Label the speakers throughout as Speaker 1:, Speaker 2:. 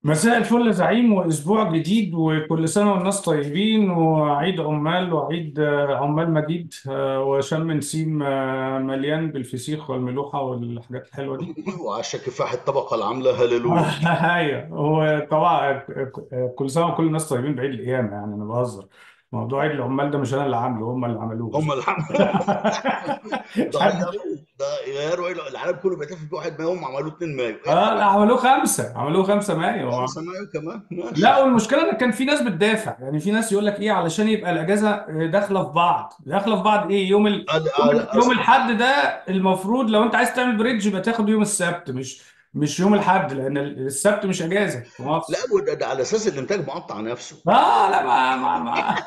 Speaker 1: مساء الفل يا زعيم وأسبوع جديد وكل سنة والناس طيبين وعيد عمال وعيد آه، عمال مجيد آه، وشم نسيم آه، مليان بالفسيخ والملوحة والحاجات الحلوة دي
Speaker 2: وعشان كفاح الطبقة العاملة هللويا
Speaker 1: ايوه هو طبعا آه، كل سنة وكل الناس طيبين بعيد القيامة يعني أنا بهزر موضوع عيد العمال ده مش أنا اللي عامله هم اللي عملوه
Speaker 2: هم الحمد
Speaker 1: مش
Speaker 2: ده
Speaker 1: حد
Speaker 2: غيروا ده غيروا إيه؟ العالم كله بيحتفل بواحد مايو هم عملوه 2 مايو ايه
Speaker 1: اه لا
Speaker 2: العبط
Speaker 1: عملوه خمسة عملوه خمسة مايو
Speaker 2: 5 مايو كمان
Speaker 1: لا
Speaker 2: ماشي
Speaker 1: والمشكله ان كان في ناس بتدافع يعني في ناس يقول لك ايه علشان يبقى الاجازه داخله في بعض داخله في بعض ايه يوم ال...
Speaker 2: قال
Speaker 1: يوم
Speaker 2: قال
Speaker 1: يوم
Speaker 2: أصل
Speaker 1: الحد ده المفروض لو انت عايز تعمل بريدج يبقى تاخد يوم السبت مش مش يوم الحد لان السبت مش اجازه في
Speaker 2: لا
Speaker 1: مصر
Speaker 2: وده ده على اساس الانتاج مقطع نفسه
Speaker 1: اه لا ما ما, ما.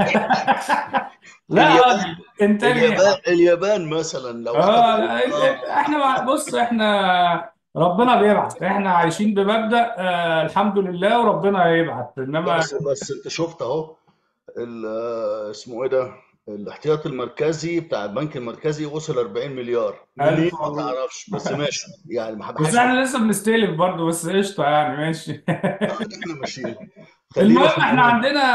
Speaker 1: لا
Speaker 2: اليابان
Speaker 1: انتاج
Speaker 2: اليابان
Speaker 1: ايه
Speaker 2: اليابان مثلا لو اخذ
Speaker 1: اه لا، احنا مع- بص احنا ربنا بيبعت احنا عايشين بمبدأ آه الحمد لله وربنا هيبعت
Speaker 2: لا
Speaker 1: انما
Speaker 2: بس بس انت شفت اهو ال- آه، اسمه ايه ده الاحتياطي المركزي بتاع البنك المركزي وصل 40 مليار منين
Speaker 1: الف
Speaker 2: ما
Speaker 1: مبروك
Speaker 2: تعرفش بس ماشي يعني ما
Speaker 1: بس
Speaker 2: حدش
Speaker 1: احنا لسه بنستلف برضه بس قشطه يعني ماشي
Speaker 2: اه ده احنا ماشيين خلينا
Speaker 1: المهم
Speaker 2: في
Speaker 1: احنا
Speaker 2: المهم
Speaker 1: عندنا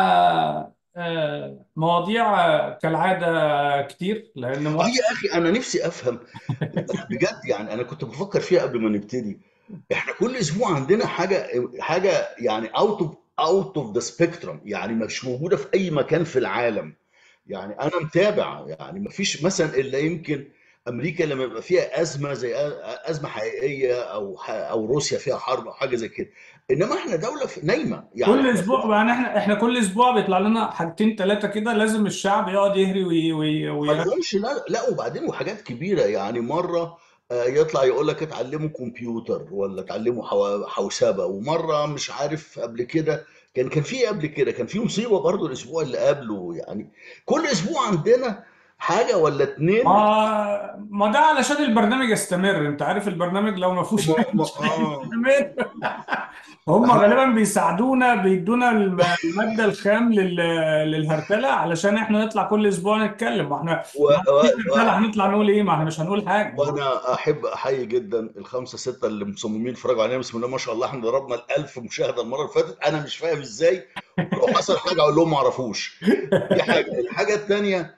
Speaker 1: آه، مواضيع آه، كالعاده كتير لان
Speaker 2: اه
Speaker 1: مصر
Speaker 2: يا اخي انا نفسي افهم بجد يعني انا كنت بفكر فيها قبل ما نبتدي احنا كل اسبوع عندنا حاجه حاجه يعني اوت اوف اوت اوف ذا سبيكترم يعني مش موجوده في اي مكان في العالم يعني انا متابع يعني ما فيش مثلا الا يمكن امريكا لما يبقى فيها ازمه زي أ- ازمه حقيقيه او ح- او روسيا فيها حرب او حاجه زي كده انما احنا دوله في- نايمه يعني
Speaker 1: كل
Speaker 2: احنا في
Speaker 1: اسبوع يعني احنا احنا كل اسبوع بيطلع لنا حاجتين ثلاثه كده لازم الشعب يقعد يهري وي وي
Speaker 2: ما
Speaker 1: وي
Speaker 2: لهمش لا لا وبعدين وحاجات كبيرة يعني مرة آه، يطلع يقول لك اتعلموا كمبيوتر ولا اتعلموا حوا- حوسبة ومرة مش عارف قبل كده كان كان في قبل كده كان في مصيبة برضو الأسبوع اللي قبله يعني كل أسبوع عندنا حاجة ولا اتنين
Speaker 1: ما ما ده علشان البرنامج يستمر انت عارف البرنامج لو ما فيهوش
Speaker 2: ما
Speaker 1: حاجه
Speaker 2: ما
Speaker 1: مش
Speaker 2: آه
Speaker 1: هيستمر هم
Speaker 2: احنا
Speaker 1: غالبا بيساعدونا بيدونا الم- المادة الخام لل... للهرتلة علشان احنا نطلع كل اسبوع نتكلم واحنا
Speaker 2: و...
Speaker 1: لو
Speaker 2: و...
Speaker 1: مفيش
Speaker 2: و...
Speaker 1: هرتلة هنطلع نقول ايه ما احنا مش هنقول حاجة
Speaker 2: وانا احب احيي جدا الخمسه سته اللي مصممين يتفرجوا علينا بسم الله ما شاء الله احنا ضربنا الألف مشاهده المره اللي فاتت انا مش فاهم ازاي ولو حصل حاجه اقول لهم ما اعرفوش دي حاجه الحاجه الثانيه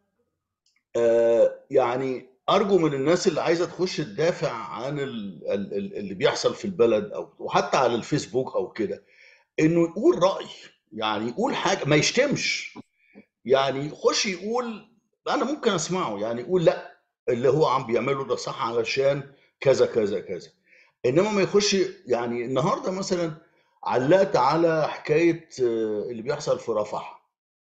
Speaker 2: آه، يعني ارجو من الناس اللي عايزه تخش تدافع عن ال- ال- ال- اللي بيحصل في البلد او وحتى على الفيسبوك او كده انه يقول راي يعني يقول حاجه ما يشتمش يعني يخش يقول انا ممكن اسمعه يعني يقول لا اللي هو عم بيعمله ده صح علشان كذا كذا كذا انما ما يخش يعني النهارده مثلا علقت على حكايه آه، اللي بيحصل في رفح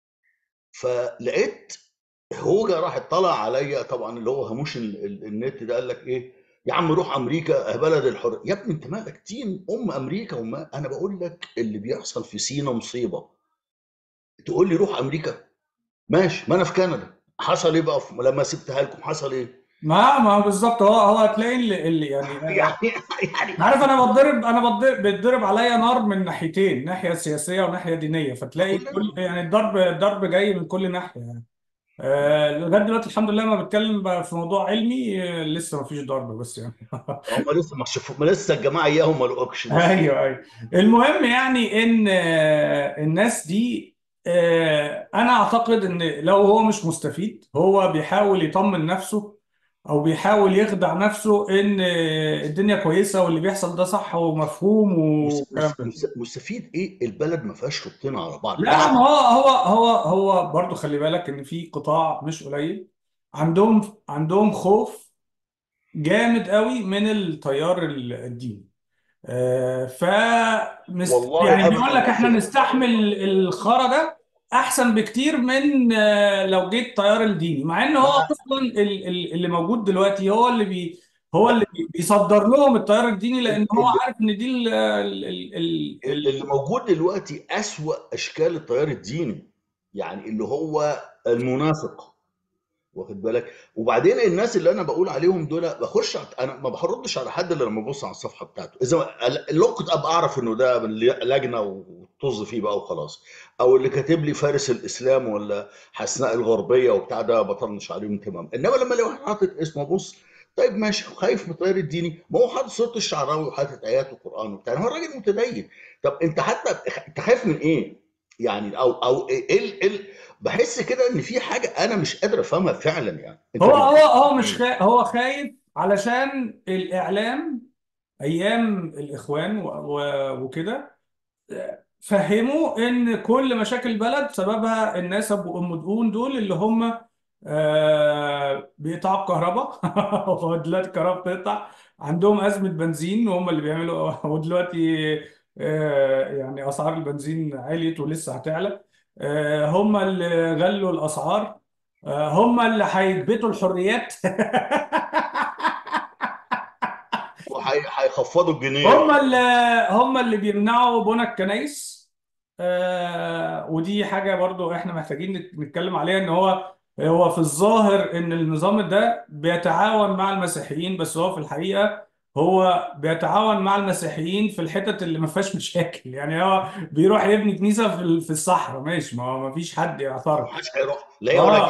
Speaker 2: فلقيت هوجة راح اطلع عليا طبعا اللي هو هاموش ال- ال- النت ده قال لك ايه يا عم روح امريكا بلد الحر يا ابني انت مالك تين ام امريكا وما انا بقول لك اللي بيحصل في سينا مصيبه تقول لي روح امريكا ماشي ما انا في كندا حصل ايه بقى في- لما سبتها لكم حصل ايه
Speaker 1: ما ما بالظبط هو هو هتلاقي اللي, اللي يعني
Speaker 2: يعني يعني
Speaker 1: عارف انا بتضرب انا بتضرب بتضرب عليا نار من ناحيتين ناحية سياسية وناحية دينية فتلاقي
Speaker 2: كلنا
Speaker 1: كل يعني الضرب الضرب جاي من كل ناحية يعني آه، لغاية دلوقتي الحمد لله ما بتكلم بقى في موضوع علمي آه، لسه ما فيش ضرب بس يعني
Speaker 2: هم لسه ما شافوا ما لسه الجماعه اياهم ما لقوكش لسه
Speaker 1: ايوه ايوه المهم يعني ان آه، الناس دي آه، انا اعتقد ان لو هو مش مستفيد هو بيحاول يطمن نفسه او بيحاول يخدع نفسه ان آه، الدنيا كويسه واللي بيحصل ده صح ومفهوم
Speaker 2: مس-
Speaker 1: والكلام
Speaker 2: مس-
Speaker 1: ده
Speaker 2: مس- مستفيد ايه البلد ما فيهاش خطين على بعض
Speaker 1: لا ما
Speaker 2: بعد
Speaker 1: هو هو هو هو برضو خلي بالك ان في قطاع مش قليل عندهم عندهم خوف جامد قوي من التيار الديني آه، ف مست... يعني
Speaker 2: والله
Speaker 1: بيقول
Speaker 2: ابدا
Speaker 1: لك
Speaker 2: ما
Speaker 1: احنا
Speaker 2: اشوف
Speaker 1: نستحمل الخرا ده احسن بكتير من آه، لو جه التيار الديني مع ان هو
Speaker 2: ما
Speaker 1: اصلا ال- ال- اللي موجود دلوقتي هو اللي بي هو اللي بي- بيصدر لهم التيار الديني لان هو
Speaker 2: ال-
Speaker 1: عارف ان دي ال ال ال ال ال
Speaker 2: اللي موجود دلوقتي أسوأ أشكال التيار الديني يعني اللي هو المنافق واخد بالك وبعدين الناس اللي انا بقول عليهم دول بخش على- انا ما بردش على حد الا لما ابص على الصفحه بتاعته اذا اللقط ابقى اعرف انه ده من لجنه وطز فيه بقى وخلاص او اللي كاتب لي فارس الاسلام ولا حسناء الغربيه وبتاع ده بطنش عليهم تمام انما لما لو واحد حاطط اسمه بص طيب ماشي خايف من التيار الديني ما هو حاطط صوره الشعراوي وحاطط ايات وقران وبتاع هو راجل متدين طب انت حتى انت خايف من ايه؟ يعني او او ايه ال- ال- بحس كده ان في حاجه انا مش قادر افهمها فعلا يعني انت
Speaker 1: هو هو
Speaker 2: بتقول
Speaker 1: هو مش
Speaker 2: ايه؟
Speaker 1: خا... هو خايف علشان الإعلام أيام الإخوان و... و... وكده فهموا ان كل مشاكل البلد سببها الناس ابو ام دقون دول اللي هم آه بيقطعوا الكهرباء هو دلوقتي الكهرباء بتقطع عندهم أزمة بنزين وهم اللي بيعملوا ودلوقتي آه يعني أسعار البنزين عليت ولسه هتعلى آه هم اللي غلوا الأسعار آه هم اللي هيكبتوا الحريات
Speaker 2: وهيخفضوا الجنيه
Speaker 1: هم اللي هم اللي بيمنعوا بنى الكنائس آه ودي حاجة برضو احنا محتاجين نت- نتكلم عليها ان هو هو في الظاهر ان النظام ده بيتعاون مع المسيحيين بس هو في الحقيقة هو بيتعاون مع المسيحيين في الحتت اللي ما فيهاش مشاكل يعني هو بيروح يبني كنيسة في ال- في الصحراء ماشي ما هو ما فيش حد يعترض
Speaker 2: محدش هيروح لا هي ولا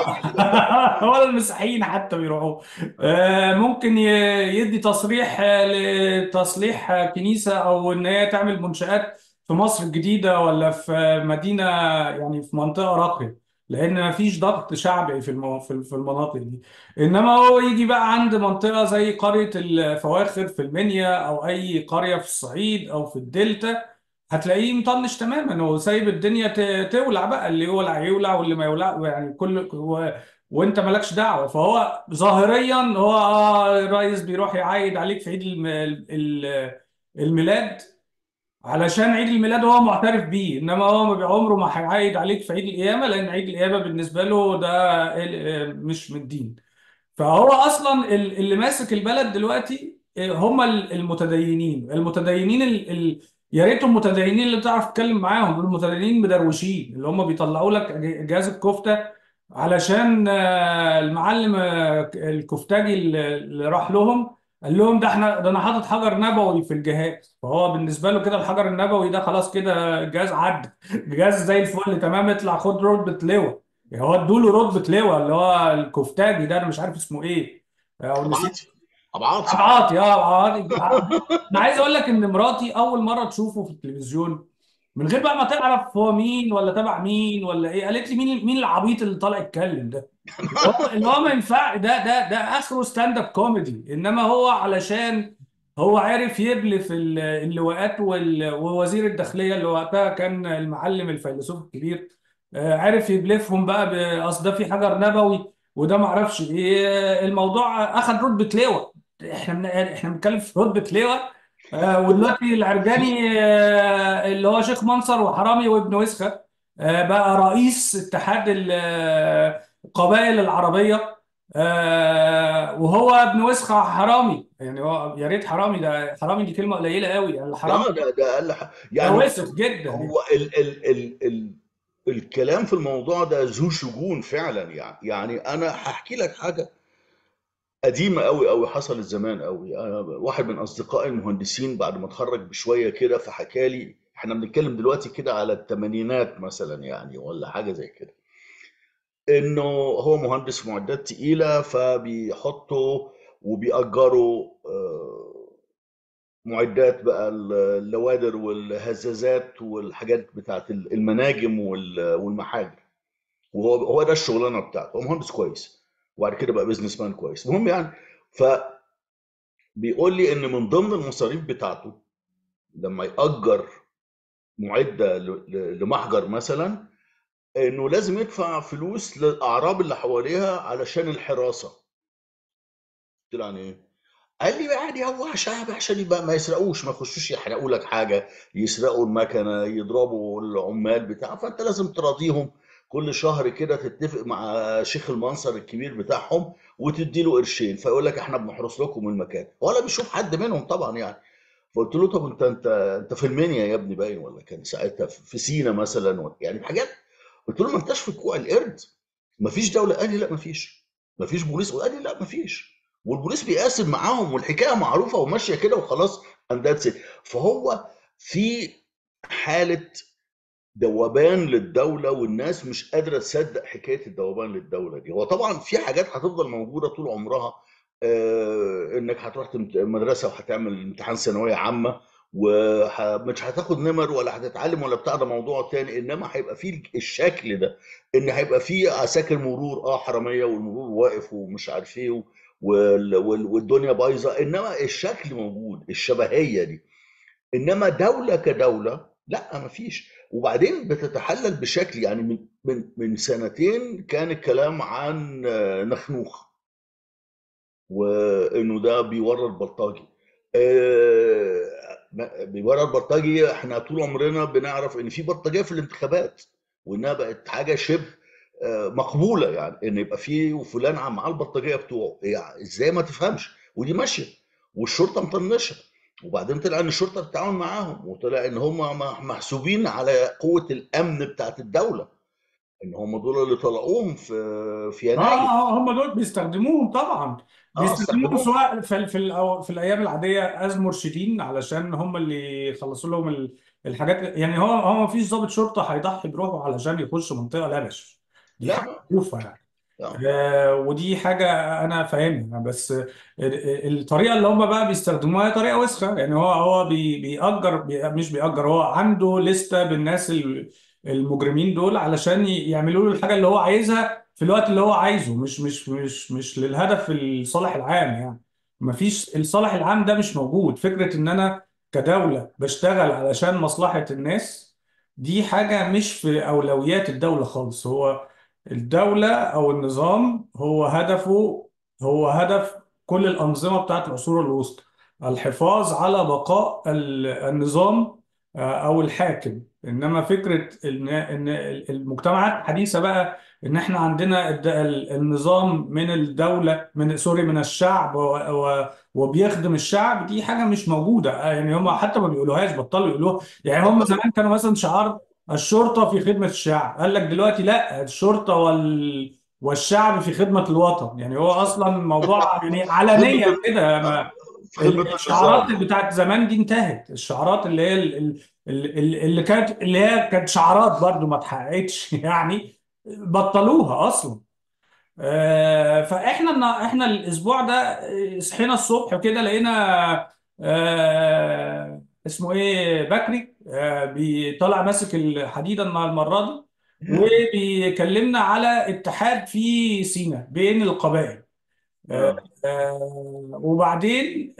Speaker 1: اه
Speaker 2: جاي
Speaker 1: ولا المسيحيين حتى بيروحوا آه، ممكن ي- يدي تصريح آه، لتصليح آه، كنيسة أو إن هي تعمل منشآت في مصر الجديدة ولا في مدينة يعني في منطقة راقية لأن ما فيش ضغط شعبي في المو... في في المناطق دي إنما هو يجي بقى عند منطقة زي قرية الفواخر في المنيا أو أي قرية في الصعيد أو في الدلتا هتلاقيه مطنش تماما هو سايب الدنيا ت- تولع بقى اللي يولع يولع واللي ما يولع يعني كل و... وانت مالكش دعوه فهو ظاهريا هو اه الرئيس بيروح يعايد عليك في عيد الم... ال- الميلاد علشان عيد الميلاد هو معترف بيه انما هو ما بي- عمره ما هيعايد عليك في عيد القيامه لان عيد القيامه بالنسبه له ده ال- مش من الدين فهو اصلا ال- اللي ماسك البلد دلوقتي هم ال- المتدينين المتدينين ال... ال... يا ريتهم المتدينين اللي تعرف تتكلم معاهم دول المتدينين مدروشين اللي هم بيطلعوا لك جهاز الكفته علشان آه، المعلم آه، الكفتاجي اللي اللي راح لهم قال لهم ده احنا ده انا حاطط حجر نبوي في الجهاز فهو بالنسبه له كده الحجر النبوي ده خلاص كده الجهاز عدى الجهاز زي الفل تمام اطلع خد رتبه لواء يعني هو ادوا له رتبه لواء اللي هو الكفتاجي ده انا مش عارف اسمه ايه او
Speaker 2: ابو
Speaker 1: نسيت
Speaker 2: عاطي ابو عاطي
Speaker 1: عاطي اه عاطي انا عايز اقول لك ان مراتي اول مره تشوفه في التلفزيون من غير بقى ما تعرف هو مين ولا تبع مين ولا ايه قالت لي مين مين العبيط اللي طالع يتكلم ده اللي هو اللي هو ما ينفع ده ده ده اخره ستاند اب كوميدي انما هو علشان هو عرف يبلف ال- اللواءات وال- ووزير الداخليه اللي وقتها كان المعلم الفيلسوف الكبير آه، عرف يبلفهم بقى ب- اصل ده في حجر نبوي وده ما اعرفش ايه الموضوع اخذ رتبه لواء احنا بن- احنا بنتكلم في رتبه لواء آه، ودلوقتي العرجاني آه، اللي هو شيخ منصر وحرامي وابن وسخه آه، بقى رئيس اتحاد ال- آه، القبائل العربيه آه، وهو ابن وسخه حرامي يعني هو يا ريت حرامي ده حرامي دي كلمه قليله قوي يعني الحرامي
Speaker 2: اه ده ده اقل حاجه
Speaker 1: ده
Speaker 2: يعني
Speaker 1: وسخ جدا يعني
Speaker 2: هو ال ال ال ال الكلام في الموضوع ده ذو شجون فعلا يعني يعني انا هحكي لك حاجه قديمه قوي قوي حصلت زمان قوي أنا واحد من اصدقائي المهندسين بعد ما اتخرج بشويه كده فحكى لي احنا بنتكلم دلوقتي كده على الثمانينات مثلا يعني ولا حاجه زي كده انه هو مهندس في معدات تقيله فبيحطوا وبيأجروا آه، معدات بقى اللوادر والهزازات والحاجات بتاعت المناجم وال- والمحاجر وهو هو ده الشغلانه بتاعته هو مهندس كويس وبعد كده بقى بيزنس مان كويس المهم يعني فبيقول لي ان من ضمن المصاريف بتاعته لما يأجر معده ل- ل- لمحجر مثلا انه لازم يدفع فلوس للاعراب اللي حواليها علشان الحراسه قلت له يعني ايه؟ قال لي يعني هو عشان عشان يبقى ما يسرقوش ما يخشوش يحرقوا لك حاجه يسرقوا المكنه يضربوا العمال بتاع فانت لازم تراضيهم كل شهر كده تتفق مع شيخ المنصر الكبير بتاعهم وتدي له قرشين فيقول لك احنا بنحرس لكم المكان ولا بيشوف حد منهم طبعا يعني فقلت له طب انت انت انت في المنيا يا ابني باين ولا كان ساعتها في سينا مثلا ولا- يعني حاجات قلت له ما انتش في كوع القرد مفيش دوله قال لي لا مفيش مفيش بوليس قال لي لا مفيش والبوليس بيقاسم معاهم والحكايه معروفه وماشيه كده وخلاص and that's it فهو في حاله ذوبان للدوله والناس مش قادره تصدق حكايه الذوبان للدوله دي هو طبعا في حاجات هتفضل موجوده طول عمرها آه، انك هتروح تمت- مدرسه وهتعمل امتحان ثانويه عامه ومش هتاخد نمر ولا هتتعلم ولا بتاع ده موضوع تاني انما هيبقى فيه الشكل ده ان هيبقى فيه عساكر مرور اه حراميه والمرور واقف ومش عارف ايه وال- وال- والدنيا بايظه انما الشكل موجود الشبهيه دي انما دوله كدوله لا مفيش وبعدين بتتحلل بشكل يعني من من من سنتين كان الكلام عن آه، نخنوخ وانه ده بيورط بلطجي آه، ما- بيورط بلطجي احنا طول عمرنا بنعرف ان في بلطجيه في الانتخابات وانها بقت حاجه شبه آه، مقبوله يعني ان يبقى في وفلان عم معاه البلطجيه بتوعه يعني ازاي ما تفهمش ودي ماشيه والشرطه مطنشه وبعدين طلع ان الشرطه بتتعاون معاهم وطلع ان هم م- محسوبين على قوه الامن بتاعت الدوله ان هم دول اللي طلعوهم في في
Speaker 1: اه
Speaker 2: يناير
Speaker 1: اه آه، هم دول بيستخدموهم طبعا
Speaker 2: اه
Speaker 1: بيستخدموهم
Speaker 2: استخدموهم
Speaker 1: سواء في في الأو- في الايام العاديه از مرشدين علشان هم اللي يخلصوا لهم ال- الحاجات يعني هو هو ما فيش ضابط شرطه هيضحي بروحه علشان يخش منطقه لبش دي
Speaker 2: لا
Speaker 1: حاجه
Speaker 2: لا
Speaker 1: معروفه يعني
Speaker 2: لا
Speaker 1: آه، ودي حاجة أنا فاهمها بس ال- ال- الطريقة اللي هم بقى بيستخدموها هي طريقة وسخة يعني هو هو بي- بيأجر بي مش بيأجر هو عنده لستة بالناس ال- المجرمين دول علشان ي- يعملوا له الحاجة اللي هو عايزها في الوقت اللي هو عايزه مش مش مش مش للهدف الصالح العام يعني مفيش الصالح العام ده مش موجود فكرة إن أنا كدولة بشتغل علشان مصلحة الناس دي حاجة مش في أولويات الدولة خالص هو الدولة أو النظام هو هدفه هو هدف كل الأنظمة بتاعت العصور الوسطى الحفاظ على بقاء ال- النظام آه، أو الحاكم إنما فكرة إن إن المجتمعات الحديثة بقى إن إحنا عندنا الد- ال- النظام من الدولة من سوري من الشعب و- و- وبيخدم الشعب دي حاجة مش موجودة آه، يعني هم حتى ما بيقولوهاش بطلوا يقولوها يعني هم
Speaker 2: بطلوا
Speaker 1: زمان كانوا مثلا شعار الشرطة في خدمة الشعب قال لك دلوقتي لا الشرطة وال... والشعب في خدمة الوطن يعني هو أصلا موضوع يعني
Speaker 2: خدمة
Speaker 1: علنيا
Speaker 2: ال-
Speaker 1: كده
Speaker 2: آه،
Speaker 1: ما...
Speaker 2: في خدمة
Speaker 1: ال- الشعارات
Speaker 2: النظام
Speaker 1: بتاعت زمان دي انتهت الشعارات اللي هي ال- ال- ال- اللي كانت اللي هي كانت شعارات برضو ما اتحققتش يعني بطلوها أصلا آه، فاحنا النا- احنا الاسبوع ده آه، صحينا الصبح كده لقينا آه، اسمه ايه بكري آه، بيطلع ماسك الحديده مع المره دي وبيكلمنا على اتحاد في سيناء بين القبائل آه،
Speaker 2: اه
Speaker 1: آه، وبعدين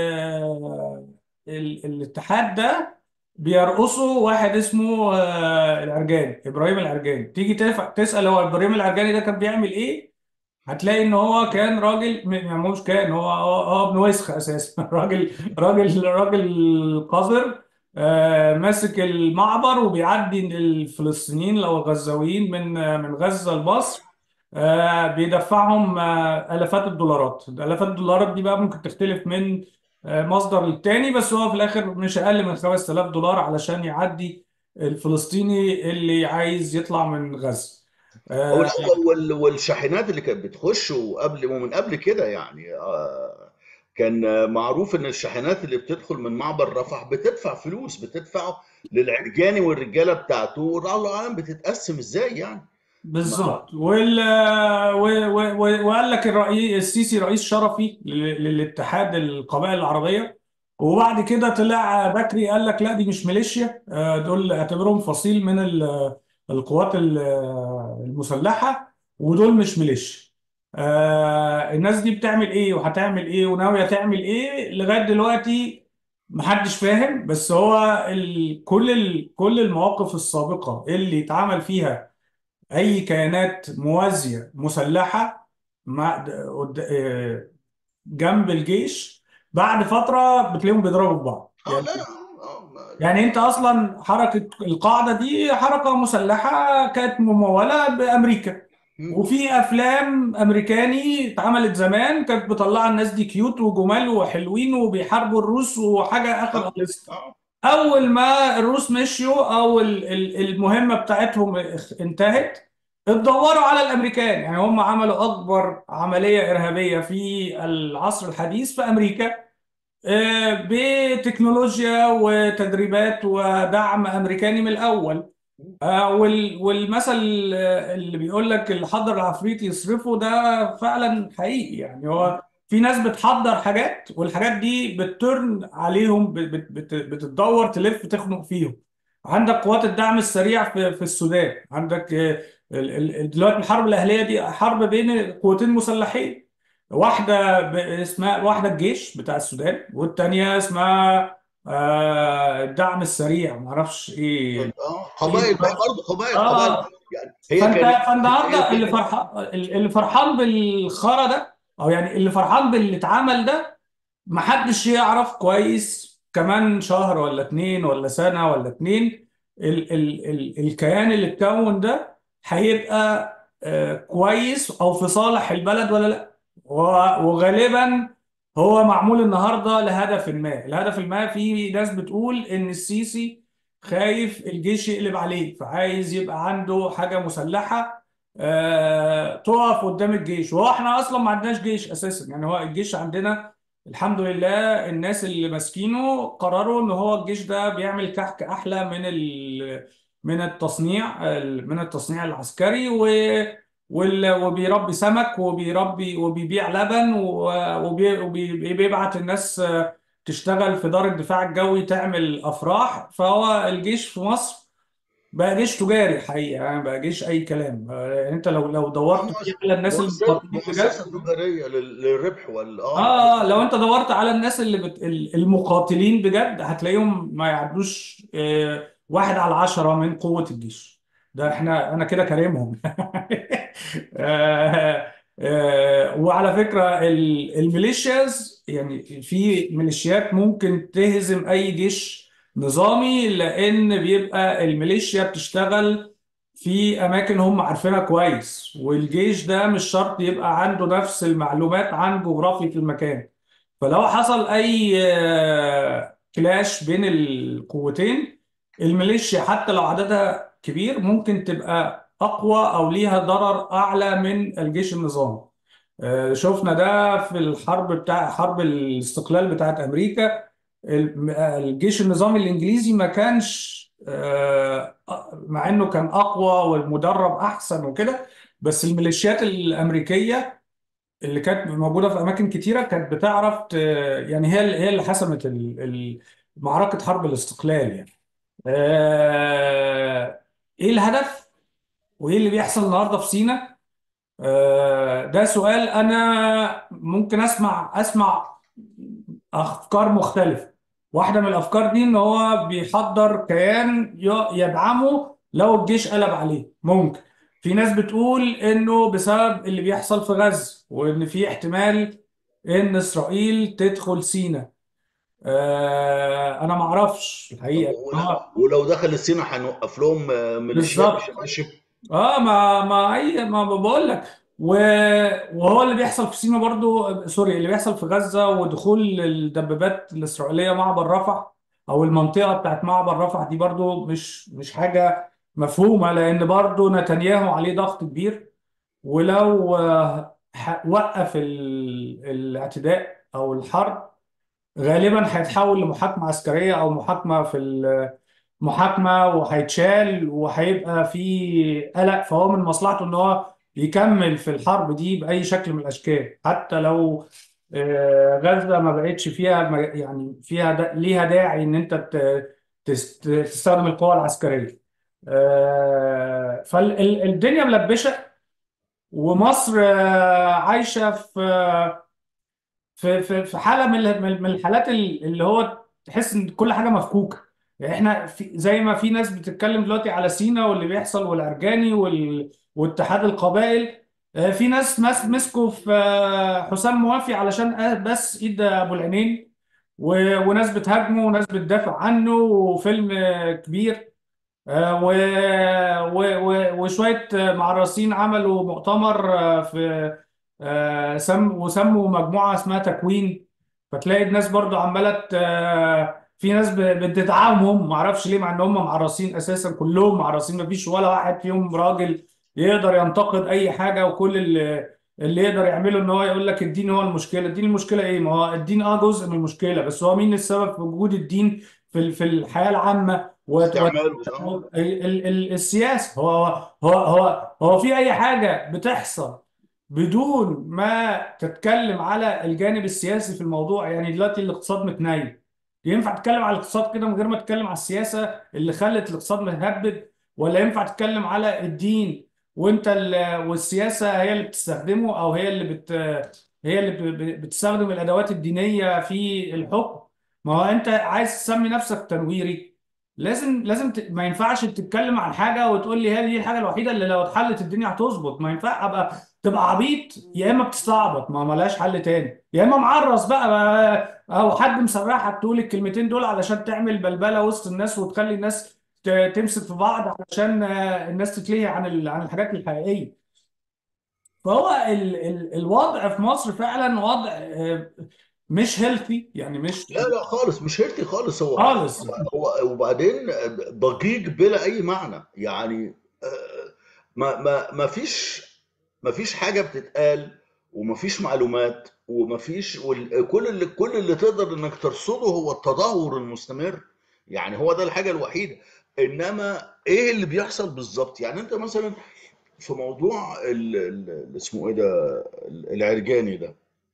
Speaker 1: آه، ال- الاتحاد ده بيرقصه واحد اسمه آه، العرجاني ابراهيم العرجاني تيجي تف- تسال هو ابراهيم العرجاني ده كان بيعمل ايه هتلاقي ان هو كان راجل م- يعني مش كان هو هو هو ابن وسخ اساسا راجل راجل راجل قذر آه، ماسك المعبر وبيعدي الفلسطينيين لو الغزاويين من آه، من غزة لمصر آه، بيدفعهم آه، آلافات الدولارات آلافات الدولارات دي بقى ممكن تختلف من آه، مصدر للتاني بس هو في الآخر مش أقل من 5000 دولار علشان يعدي الفلسطيني اللي عايز يطلع من غزة
Speaker 2: او
Speaker 1: آه،
Speaker 2: لا وال- والشاحنات اللي كانت بتخش وقبل ومن قبل كده يعني آه، كان معروف ان الشاحنات اللي بتدخل من معبر رفح بتدفع فلوس بتدفع للعرجاني والرجاله بتاعته والله اعلم بتتقسم ازاي يعني ما
Speaker 1: بالظبط وال و... و... و... وقال لك الرئيس السيسي رئيس شرفي لل- للاتحاد القبائل العربيه وبعد كده طلع بكري قال لك لا دي مش ميليشيا آه، دول اعتبرهم فصيل من ال- القوات ال- المسلحه ودول مش ميليشيا آه، الناس دي بتعمل ايه وهتعمل ايه وناويه تعمل ايه لغايه دلوقتي محدش فاهم بس هو ال... كل ال... كل المواقف السابقه اللي اتعمل فيها اي كيانات موازيه مسلحه مع قد- آه، جنب الجيش بعد فتره بتلاقيهم بيضربوا في بعض
Speaker 2: اه
Speaker 1: يعني
Speaker 2: لا آه ما-
Speaker 1: يعني انت اصلا حركه القاعده دي حركه مسلحه كانت مموله بامريكا
Speaker 2: مم.
Speaker 1: وفي افلام امريكاني اتعملت زمان كانت بتطلع الناس دي كيوت وجمال وحلوين وبيحاربوا الروس وحاجه اخر
Speaker 2: اه
Speaker 1: خالص
Speaker 2: اه
Speaker 1: اول ما الروس مشيوا او ال- ال- المهمه بتاعتهم اخ- انتهت اتدوروا على الامريكان يعني هم عملوا اكبر عمليه ارهابيه في العصر الحديث في امريكا آه، بتكنولوجيا وتدريبات ودعم امريكاني من الاول آه، وال- والمثل آه، اللي بيقول لك اللي حضر العفريت يصرفه ده فعلا حقيقي يعني هو في ناس بتحضر حاجات والحاجات دي بتترن عليهم بت- بت- بت- بتتدور تلف تخنق فيهم عندك قوات الدعم السريع في في السودان عندك آه، ال- ال- دلوقتي الحرب الأهلية دي حرب بين قوتين مسلحين واحدة ب- اسمها واحدة الجيش بتاع السودان والتانية اسمها آه، الدعم السريع معرفش ايه
Speaker 2: اه
Speaker 1: ايه
Speaker 2: قبائل ما هي برضه قبائل قبائل
Speaker 1: اه
Speaker 2: يعني هي
Speaker 1: فانت
Speaker 2: كانت هي
Speaker 1: فالنهارده اللي
Speaker 2: فكره
Speaker 1: فرحان اللي فرحان بالخرا ده او يعني اللي فرحان باللي اتعمل ده محدش يعرف كويس كمان شهر ولا اتنين ولا سنة ولا اتنين ال ال ال الكيان اللي اتكون ده هيبقى آه، كويس او في صالح البلد ولا لا و- وغالبا هو معمول النهارده لهدف ما الهدف ما في ناس بتقول ان السيسي خايف الجيش يقلب عليه فعايز يبقى عنده حاجة مسلحة آه، تقف قدام الجيش وهو احنا اصلا ما عندناش جيش اساسا يعني هو الجيش عندنا الحمد لله الناس اللي ماسكينه قرروا ان هو الجيش ده بيعمل كحك احلى من ال من التصنيع من التصنيع العسكري و وال- وبيربي سمك وبيربي وبيبيع لبن و- وبي- وبيبعت الناس تشتغل في دار الدفاع الجوي تعمل افراح فهو الجيش في مصر بقى جيش تجاري حقيقة يعني بقى جيش اي كلام آه، انت لو لو دورت فيه على الناس
Speaker 2: مؤسسه
Speaker 1: المقاتلين بجد
Speaker 2: مؤسسه تجاريه لل- للربح وال اه
Speaker 1: اه لو انت دورت على الناس اللي بت... ال- المقاتلين بجد هتلاقيهم ما يعدوش آه واحد على عشرة من قوة الجيش ده احنا انا كده كارمهم آه آه وعلى فكرة ال- الميليشياز يعني في ميليشيات ممكن تهزم اي جيش نظامي لان بيبقى الميليشيا بتشتغل في اماكن هم عارفينها كويس والجيش ده مش شرط يبقى عنده نفس المعلومات عن جغرافية المكان فلو حصل اي آه، كلاش بين القوتين الميليشيا حتى لو عددها كبير ممكن تبقى اقوى او ليها ضرر اعلى من الجيش النظامي آه، شفنا ده في الحرب بتاع حرب الاستقلال بتاعت امريكا الم- الجيش النظامي الانجليزي ما كانش آه، مع انه كان اقوى والمدرب احسن وكده بس الميليشيات الامريكيه اللي كانت موجوده في اماكن كتيره كانت بتعرف ت... يعني هي اللي- هي اللي حسمت ال... ال- معركه حرب الاستقلال يعني آه، ايه الهدف وايه اللي بيحصل النهارده في سيناء آه، ده سؤال انا ممكن اسمع اسمع افكار مختلفه واحده من الافكار دي ان هو بيحضر كيان ي- يدعمه لو الجيش قلب عليه ممكن في ناس بتقول انه بسبب اللي بيحصل في غزه وان في احتمال ان اسرائيل تدخل سيناء آه، انا ما اعرفش
Speaker 2: طب
Speaker 1: الحقيقه
Speaker 2: ول-
Speaker 1: هو
Speaker 2: ولو دخل الصين هنوقف لهم آه، ميليشيات مش
Speaker 1: بالظبط
Speaker 2: ماشي
Speaker 1: اه ما ما اي ما بقول لك و... وهو اللي بيحصل في سيناء برضو سوري اللي بيحصل في غزة ودخول الدبابات الإسرائيلية معبر رفح او المنطقة بتاعت معبر رفح دي برضو مش مش حاجة مفهومة لان برضو نتنياهو عليه ضغط كبير ولو آه، ح- وقف ال... الاعتداء او الحرب غالبا هيتحول لمحاكمة عسكرية أو محاكمة في المحاكمة وهيتشال وهيبقى في قلق فهو من مصلحته إن هو يكمل في الحرب دي بأي شكل من الأشكال حتى لو آه، غزة ما بقتش فيها يعني فيها دا ليها داعي إن أنت ت- تست- تستخدم القوى العسكرية فالدنيا ملبشة ومصر آه، عايشة في في في في حاله من ال- من من الحالات ال- اللي هو تحس ان كل حاجه مفكوكه يعني احنا في زي ما في ناس بتتكلم دلوقتي على سينا واللي بيحصل والعرجاني وال- واتحاد القبائل آه، في ناس مس- مسكوا في آه، حسام موافي علشان آه، بس ايد ابو العينين و- وناس بتهاجمه وناس بتدافع عنه وفيلم آه، كبير آه، و... و... و... وشوية آه، معرسين عملوا مؤتمر آه، في آه، سم... وسموا مجموعة اسمها تكوين فتلاقي الناس برضو عمالة آه، في ناس ب- بتدعمهم معرفش ليه مع ان هم معرسين اساسا كلهم معرسين مفيش ولا واحد فيهم راجل يقدر ينتقد اي حاجة وكل اللي اللي يقدر يعمله ان هو يقول لك الدين هو المشكلة الدين المشكلة ايه ما هو الدين اه جزء من المشكلة بس هو مين السبب في وجود الدين في ال- في الحياة العامة
Speaker 2: استعمال اه
Speaker 1: ال- ال- ال- السياسة هو هو هو هو في أي حاجة بتحصل بدون ما تتكلم على الجانب السياسي في الموضوع يعني دلوقتي الاقتصاد متنيل ينفع تتكلم على الاقتصاد كده من غير ما تتكلم على السياسة اللي خلت الاقتصاد متهبد ولا ينفع تتكلم على الدين وانت ال- والسياسة هي اللي بتستخدمه او هي اللي بت هي اللي ب- ب- بتستخدم الادوات الدينية في الحكم ما هو انت عايز تسمي نفسك تنويري لازم لازم ت... ما ينفعش تتكلم عن حاجة وتقول لي هذه دي الحاجة الوحيدة اللي لو اتحلت الدنيا هتظبط ما ينفع ابقى تبقى عبيط يا اما بتستعبط ما ملهاش حل تاني يا اما معرس بقى, بقى او حد مسرحك تقول الكلمتين دول علشان تعمل بلبله وسط الناس وتخلي الناس ت- تمسك في بعض علشان آه، الناس تتلهي عن ال- عن الحاجات الحقيقيه فهو ال ال الوضع في مصر فعلا وضع آه، مش هيلثي يعني مش
Speaker 2: لا لا خالص مش هيلثي خالص هو
Speaker 1: خالص
Speaker 2: هو وبعدين ضجيج بلا اي معنى يعني آه، ما ما ما فيش ما فيش حاجه بتتقال وما فيش معلومات وما فيش وال- كل اللي كل اللي تقدر انك ترصده هو التدهور المستمر يعني هو ده الحاجه الوحيده انما ايه اللي بيحصل بالظبط يعني انت مثلا في موضوع ال- ال- ال- اسمه ايه ده ال- العرجاني ده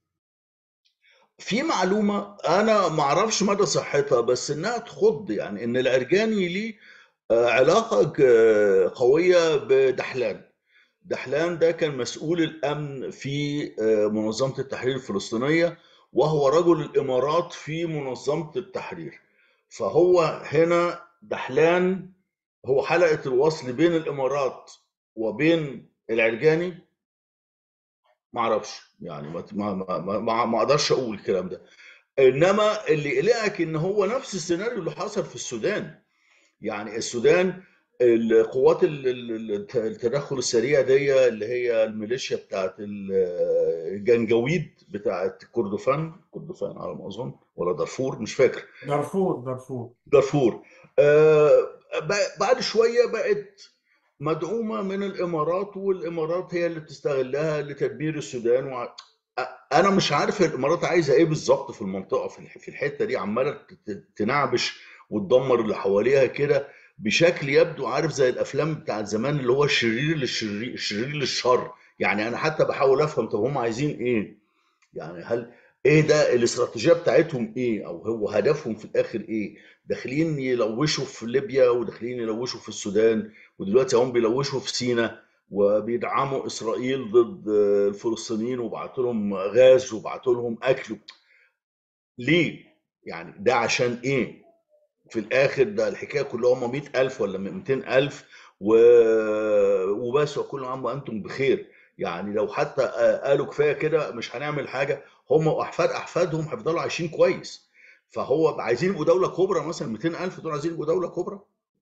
Speaker 2: في معلومة أنا ما أعرفش مدى صحتها بس إنها تخض يعني إن العرجاني ليه آه، علاقة ج- قوية بدحلان دحلان ده كان مسؤول الأمن في آه، منظمة التحرير الفلسطينية وهو رجل الإمارات في منظمة التحرير فهو هنا دحلان هو حلقة الوصل بين الإمارات وبين العرجاني ما أعرفش يعني ما ما ما ما ما أقدرش أقول الكلام ده انما اللي يقلقك ان هو نفس السيناريو اللي حصل في السودان يعني السودان القوات ال- ال- ال- التدخل السريع دي اللي هي الميليشيا بتاعت ال- الجنجويد بتاعت كردفان كردفان على ما اظن ولا دارفور مش فاكر
Speaker 1: دارفور دارفور
Speaker 2: دارفور آه، ب- بعد شويه بقت مدعومه من الامارات والامارات هي اللي بتستغلها لتدمير السودان وع... أ- انا مش عارف الامارات عايزه ايه بالظبط في المنطقه في الح- في الحته دي عماله ت- ت- تنعبش وتدمر اللي حواليها كده بشكل يبدو عارف زي الافلام بتاعت زمان اللي هو الشرير للشرير الشرير للشر يعني انا حتى بحاول افهم طب هم عايزين ايه يعني هل ايه ده الاستراتيجيه بتاعتهم ايه او هو هدفهم في الاخر ايه داخلين يلوشوا في ليبيا وداخلين يلوشوا في السودان ودلوقتي هم بيلوشوا في سيناء وبيدعموا اسرائيل ضد الفلسطينيين وبعتوا لهم غاز وبعتوا لهم اكل ليه يعني ده عشان ايه في الاخر ده الحكايه كلها هم 100000 ولا 200000 و... وبس وكل عام وانتم بخير يعني لو حتى آه، قالوا كفايه كده مش هنعمل حاجه هم واحفاد احفادهم هيفضلوا عايشين كويس فهو عايزين يبقوا دوله كبرى مثلا 200000 دول عايزين يبقوا دوله كبرى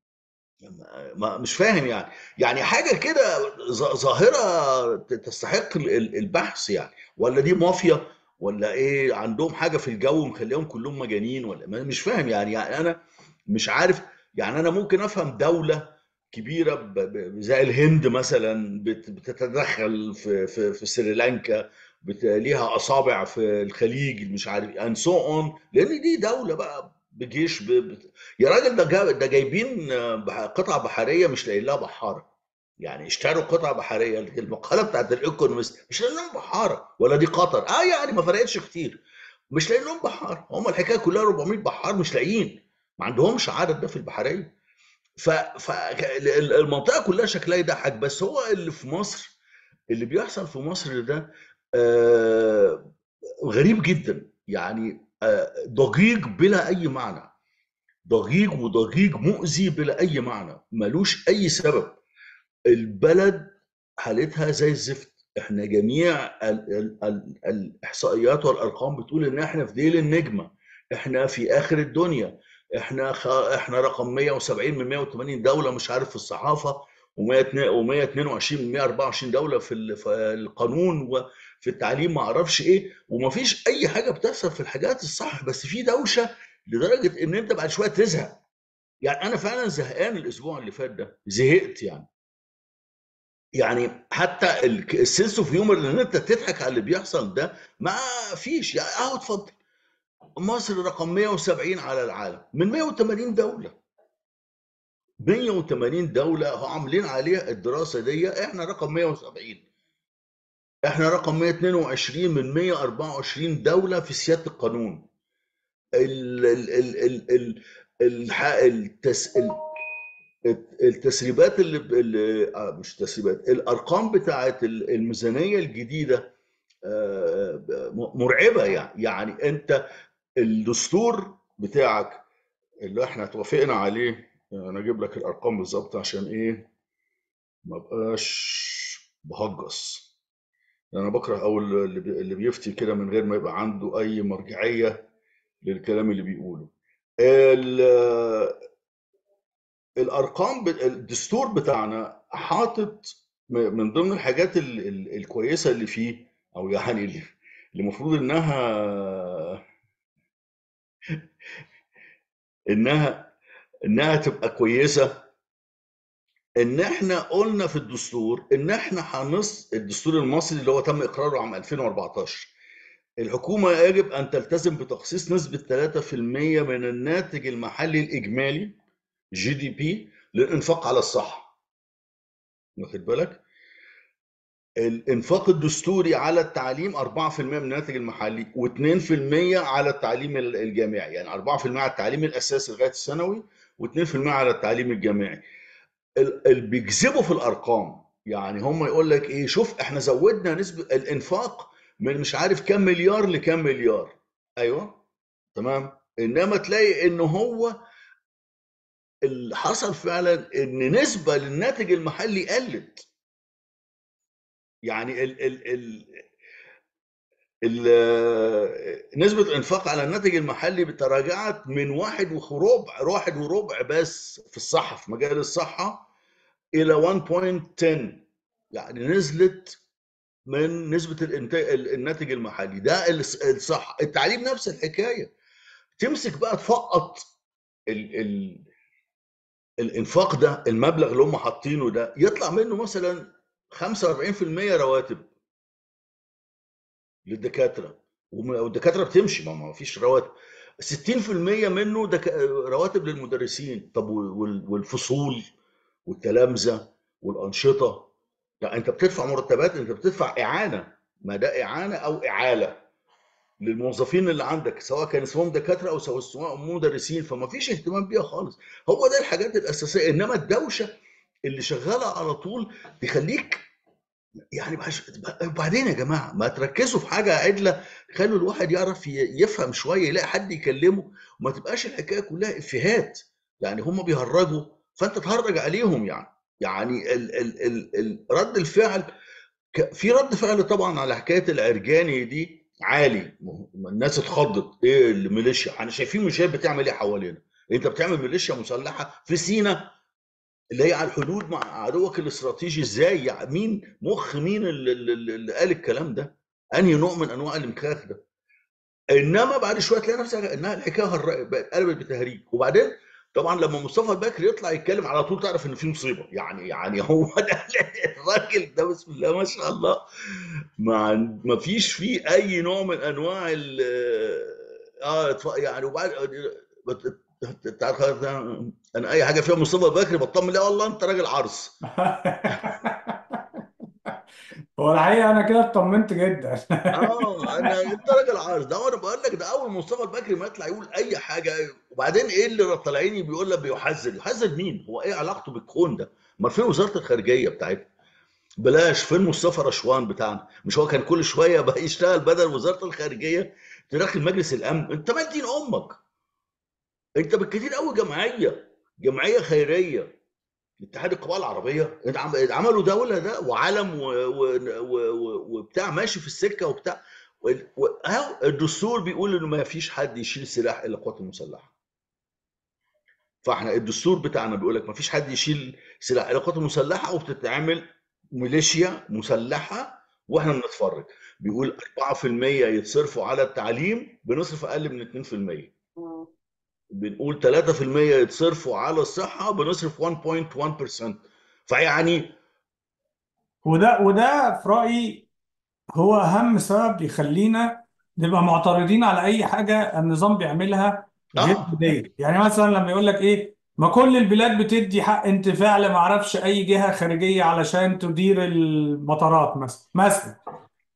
Speaker 2: ما مش فاهم يعني يعني حاجه كده ظ- ظاهره ت- تستحق ال- ال- البحث يعني ولا دي مافيا ولا ايه عندهم حاجه في الجو مخليهم كلهم مجانين ولا ما- مش فاهم يعني يعني انا مش عارف يعني انا ممكن افهم دوله كبيره ب- ب- زي الهند مثلا بت- بتتدخل في في في سريلانكا بت- ليها اصابع في الخليج مش عارف ان سو اون لان دي دوله بقى بجيش ب... ب... يا راجل ده جا... ده جايبين آه، بح- قطع بحريه مش لاقيين لها بحاره يعني اشتروا قطع بحريه المقاله بتاعت الايكونومست مش لاقيين لهم بحاره ولا دي قطر اه يعني ما فرقتش كتير مش لاقيين لهم بحاره هم الحكايه كلها 400 بحار مش لاقيين ما عندهمش عدد ده في البحريه ف... ف... ال- ال- المنطقه كلها شكلها يضحك بس هو اللي في مصر اللي بيحصل في مصر ده آه غريب جدا يعني آه ضجيج بلا اي معنى ضجيج وضجيج مؤذي بلا اي معنى ملوش اي سبب البلد حالتها زي الزفت احنا جميع ال ال ال الاحصائيات والارقام بتقول ان احنا في ديل النجمه احنا في اخر الدنيا احنا خ... احنا رقم 170 من 180 دوله مش عارف في الصحافه و122 من 124 دوله في ال- في القانون وفي التعليم ما اعرفش ايه ومفيش اي حاجه بتحصل في الحاجات الصح بس في دوشه لدرجه ان انت بعد شويه تزهق يعني انا فعلا زهقان الاسبوع اللي فات ده زهقت يعني يعني حتى ال- السنس اوف هيومر ان انت تضحك على اللي بيحصل ده ما فيش يعني اهو اتفضل مصر رقم 170 على العالم من 180 دوله 180 دوله هو عاملين عليها الدراسه دي احنا رقم 170 احنا رقم 122 من 124 دولة في سيادة القانون ال ال ال ال ال الح- التس ال- التسريبات اللي اللي- آه، مش تسريبات الارقام بتاعت ال- الميزانية الجديدة آه، م- مرعبة يعني يعني انت الدستور بتاعك اللي احنا توافقنا عليه انا اجيب لك الارقام بالظبط عشان ايه ما بقاش بهجص انا بكره اول اللي بي- اللي بيفتي كده من غير ما يبقى عنده اي مرجعيه للكلام اللي بيقوله ال- الارقام ب- الدستور بتاعنا حاطط م- من ضمن الحاجات ال- ال- الكويسه اللي فيه او يعني اللي اللي المفروض انها انها انها تبقى كويسه ان احنا قلنا في الدستور ان احنا هنص الدستور المصري اللي هو تم اقراره عام 2014 الحكومة يجب أن تلتزم بتخصيص نسبة 3% من الناتج المحلي الإجمالي جي دي بي للإنفاق على الصحة واخد بالك الإنفاق الدستوري على التعليم 4% من الناتج المحلي و2% على التعليم ال- الجامعي يعني 4% على التعليم الأساسي لغاية الثانوي و2% على التعليم الجامعي ال- اللي بيكذبوا في الارقام يعني هم يقول لك ايه شوف احنا زودنا نسبه الانفاق من مش عارف كام مليار لكام مليار ايوه تمام انما تلاقي ان هو اللي حصل فعلا ان نسبه للناتج المحلي قلت يعني ال ال ال ال نسبة الإنفاق على الناتج المحلي تراجعت من واحد وربع واحد وربع بس في الصحة في مجال الصحة إلى 1.10 يعني نزلت من نسبة الانتاج الناتج المحلي ده الص- الصح التعليم نفس الحكاية تمسك بقى تفقط ال ال الانفاق ده المبلغ اللي هم حاطينه ده يطلع منه مثلا 45% رواتب للدكاترة وم- والدكاترة بتمشي ما ما فيش رواتب 60% منه دك... رواتب للمدرسين طب وال- والفصول والتلامذة والأنشطة لا انت بتدفع مرتبات انت بتدفع اعانه ما ده اعانه او اعاله للموظفين اللي عندك سواء كان اسمهم دكاتره او سواء اسمهم مدرسين فما فيش اهتمام بيها خالص هو ده الحاجات الاساسيه انما الدوشه اللي شغاله على طول تخليك يعني بقاش وبعدين يا جماعه ما تركزوا في حاجه عدله خلوا الواحد يعرف ي- يفهم شويه يلاقي حد يكلمه وما تبقاش الحكايه كلها افيهات يعني هم بيهرجوا فانت تهرج عليهم يعني يعني ال ال ال ال رد الفعل ك- في رد فعل طبعا على حكايه العرجاني دي عالي الناس اتخضت ايه الميليشيا احنا شايفين ميليشيات بتعمل ايه حوالينا انت بتعمل ميليشيا مسلحه في سينا اللي هي على الحدود مع عدوك الاستراتيجي ازاي يعني مين مخ مين اللي, اللي اللي قال الكلام ده انهي نوع من انواع الامكاخ ده انما بعد شويه تلاقي نفسك انها الحكايه هر- بقت قلبت بتهريج وبعدين طبعا لما مصطفى البكري يطلع يتكلم على طول تعرف ان في مصيبه يعني يعني هو ده الراجل ده بسم الله ما شاء الله ما ما فيش فيه اي نوع من انواع ال اه اتف- يعني وبعد بت- انت عارف انا اي حاجه فيها مصطفى بكري بطمن لا والله انت راجل عرس
Speaker 1: هو الحقيقة أنا كده اطمنت جدا
Speaker 2: اه انا انت راجل عارف ده وانا بقول لك ده اول مصطفى البكري ما يطلع يقول اي حاجه وبعدين ايه اللي طالعين بيقول لك بيحذر يحذر مين هو ايه علاقته بالكون ده ما فين وزاره الخارجيه بتاعتنا بلاش فين مصطفى رشوان بتاعنا مش هو كان كل شويه بقى يشتغل بدل وزاره الخارجيه تدخل مجلس الامن انت مال دين امك انت بالكثير قوي جمعيه جمعيه خيريه اتحاد القبائل العربيه اتعم- عملوا دوله ده وعلم و- و- و- و- وبتاع ماشي في السكه وبتاع وال- و- اهو الدستور بيقول انه ما فيش حد يشيل سلاح الا القوات المسلحه فاحنا الدستور بتاعنا بيقول لك ما فيش حد يشيل سلاح الا القوات المسلحه وبتتعمل ميليشيا مسلحه واحنا بنتفرج بيقول 4% يتصرفوا على التعليم بنصرف اقل من 2% بنقول 3% يتصرفوا على الصحه بنصرف 1.1% فيعني
Speaker 1: وده وده في رأيي هو أهم سبب يخلينا نبقى معترضين على أي حاجة النظام بيعملها غير
Speaker 2: اه
Speaker 1: عادية يعني مثلا لما يقول لك إيه ما كل البلاد بتدي حق انتفاع لما اعرفش أي جهة خارجية علشان تدير المطارات مثلا مثلا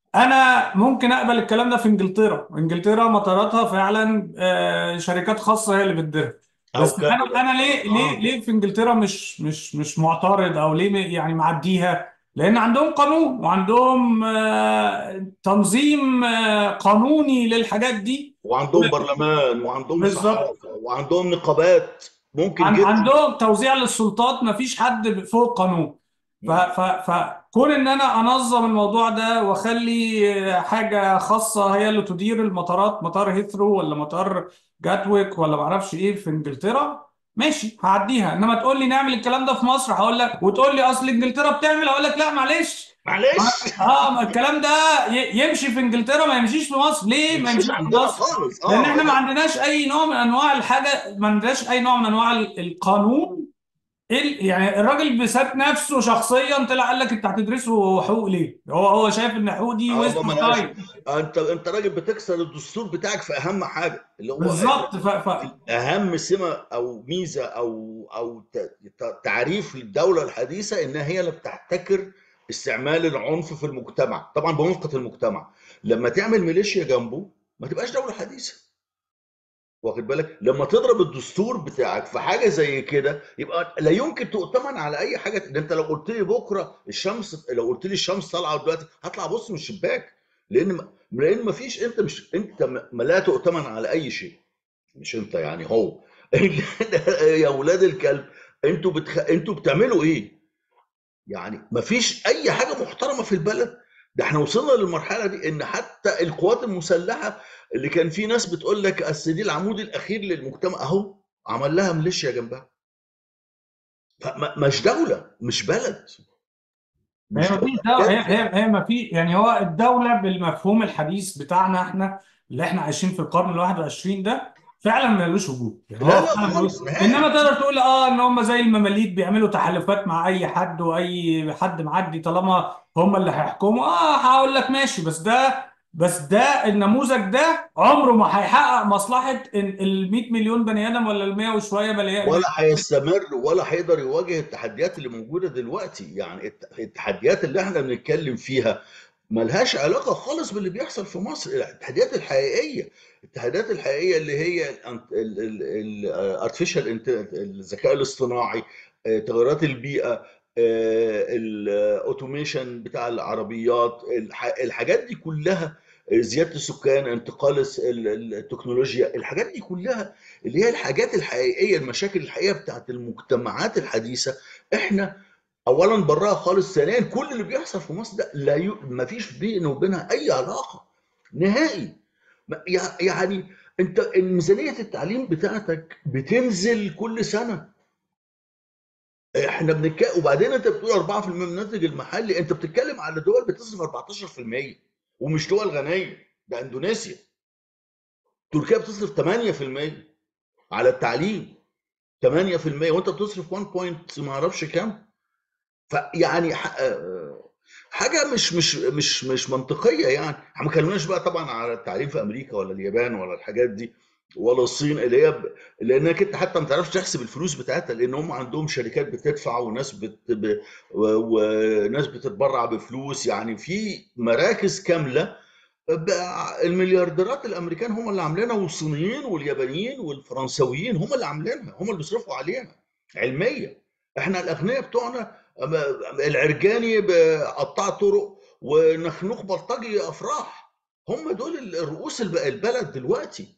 Speaker 1: انا ممكن اقبل الكلام ده في انجلترا انجلترا مطاراتها فعلا آه، شركات خاصه هي اللي بتديرها
Speaker 2: او
Speaker 1: بس انا
Speaker 2: كندا
Speaker 1: انا ليه ليه
Speaker 2: اه
Speaker 1: ليه في انجلترا مش مش مش معترض او ليه م- يعني معديها لان عندهم قانون وعندهم آه، تنظيم آه، قانوني للحاجات دي
Speaker 2: وعندهم برلمان وعندهم
Speaker 1: بالظبط
Speaker 2: صحافه وعندهم نقابات ممكن
Speaker 1: عن
Speaker 2: جدا
Speaker 1: عندهم توزيع للسلطات مفيش حد فوق القانون ف
Speaker 2: مم.
Speaker 1: ف فكون ان انا انظم الموضوع ده واخلي حاجه خاصه هي اللي تدير المطارات مطار هيثرو ولا مطار جاتويك ولا معرفش ايه في انجلترا ماشي هعديها انما تقول لي نعمل الكلام ده في مصر هقول لك وتقول لي اصل انجلترا بتعمل اقول لك لا معلش
Speaker 2: معلش
Speaker 1: اه ما الكلام ده ي- يمشي في انجلترا ما يمشيش في مصر ليه ما
Speaker 2: مش
Speaker 1: يمشيش في
Speaker 2: عندنا
Speaker 1: مصر
Speaker 2: خالص
Speaker 1: لان
Speaker 2: اه
Speaker 1: احنا ما
Speaker 2: لا
Speaker 1: عندناش اي نوع من انواع الحاجه ما عندناش اي نوع من انواع ال- القانون ايه ال- يعني الراجل بذات نفسه شخصيا طلع قال لك انت هتدرسوا حقوق ليه هو هو شايف ان حقوق دي ويست
Speaker 2: اه ما
Speaker 1: اوف
Speaker 2: انا اسف
Speaker 1: تايم
Speaker 2: انت انت راجل بتكسر الدستور بتاعك في اهم حاجه اللي هو
Speaker 1: بالظبط ف... ف...
Speaker 2: اهم سمه او ميزه او او ت- ت- تعريف للدوله الحديثه انها هي اللي بتحتكر استعمال العنف في المجتمع طبعا بموافقه المجتمع لما تعمل ميليشيا جنبه ما تبقاش دوله حديثه واخد بالك لما تضرب الدستور بتاعك في حاجه زي كده يبقى لا يمكن تؤتمن على اي حاجه ده انت لو قلت لي بكره الشمس لو قلت لي الشمس طالعه دلوقتي هطلع ابص من الشباك لان لان ما فيش انت مش انت ما لا تؤتمن على اي شيء مش انت يعني هو يا اولاد الكلب انتوا بتخ... انتوا بتعملوا ايه يعني ما فيش اي حاجه محترمه في البلد ده احنا وصلنا للمرحله دي ان حتى القوات المسلحه اللي كان في ناس بتقول لك اصل دي العمود الاخير للمجتمع اهو عمل لها ميليشيا جنبها فمش دوله مش بلد
Speaker 1: هي
Speaker 2: مش
Speaker 1: ما
Speaker 2: دوله
Speaker 1: فيش دولة هي
Speaker 2: بجد
Speaker 1: هي هي ما في يعني هو الدولة بالمفهوم الحديث بتاعنا احنا اللي احنا عايشين في القرن ال 21 ده فعلا ملوش وجود يعني
Speaker 2: لا
Speaker 1: هو
Speaker 2: لا
Speaker 1: فعلا
Speaker 2: خالص
Speaker 1: ملوش انما
Speaker 2: نهائي
Speaker 1: تقدر تقول اه ان هم زي المماليك بيعملوا تحالفات مع اي حد واي حد معدي طالما هم اللي هيحكموا اه هقول لك ماشي بس ده بس ده النموذج ده عمره ما هيحقق مصلحة ال 100 مليون بني ادم ولا ال 100 وشوية بني
Speaker 2: ولا هيستمر ولا هيقدر يواجه التحديات اللي موجوده دلوقتي يعني الت- التحديات اللي احنا بنتكلم فيها ملهاش علاقة خالص باللي بيحصل في مصر التحديات الحقيقية التحديات الحقيقية اللي هي الارتفيشال الذكاء الاصطناعي آه، تغيرات البيئة الاوتوميشن بتاع العربيات الح- الحاجات دي كلها آه، زيادة السكان انتقال الس- ال- ال- التكنولوجيا الحاجات دي كلها اللي هي الحاجات الحقيقية المشاكل الحقيقية بتاعت المجتمعات الحديثة احنا اولا براها خالص ثانيا كل اللي بيحصل في مصر ده لا ي... ما فيش بينه وبينها اي علاقه نهائي ما- يع- يعني انت ميزانيه التعليم بتاعتك بتنزل كل سنه احنا بنتكلم وبعدين انت بتقول 4% من الناتج المحلي انت بتتكلم على دول بتصرف 14% ومش دول غنيه ده اندونيسيا تركيا بتصرف 8% على التعليم 8% وانت بتصرف 1 بوينت ما اعرفش كام فيعني ح- حاجه مش مش مش مش منطقيه يعني احنا ما اتكلمناش بقى طبعا على التعليم في امريكا ولا اليابان ولا الحاجات دي ولا الصين اللي هي ب... لانك انت حتى ما تعرفش تحسب الفلوس بتاعتها لان هم عندهم شركات بتدفع وناس بت... ب... و... وناس بتتبرع بفلوس يعني في مراكز كامله بقى المليارديرات الامريكان هم اللي عاملينها والصينيين واليابانيين والفرنسويين هم اللي عاملينها هم اللي بيصرفوا عليها علميا احنا الاغنياء بتوعنا أما- العرجاني بقطاع طرق ونخنوخ بلطجي افراح هم دول ال- الرؤوس الب- البلد دلوقتي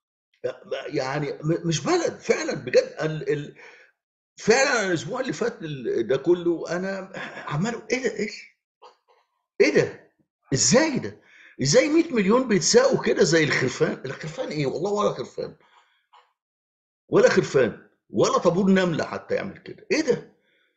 Speaker 2: يعني م- مش بلد فعلا بجد ال... ال... فعلا الاسبوع اللي فات ال- ده كله انا عمال ايه ده ايه ايه ده ازاي ده ازاي 100 مليون بيتساقوا كده زي الخرفان الخرفان ايه والله ولا خرفان ولا خرفان ولا طابور نملة حتى يعمل كده ايه ده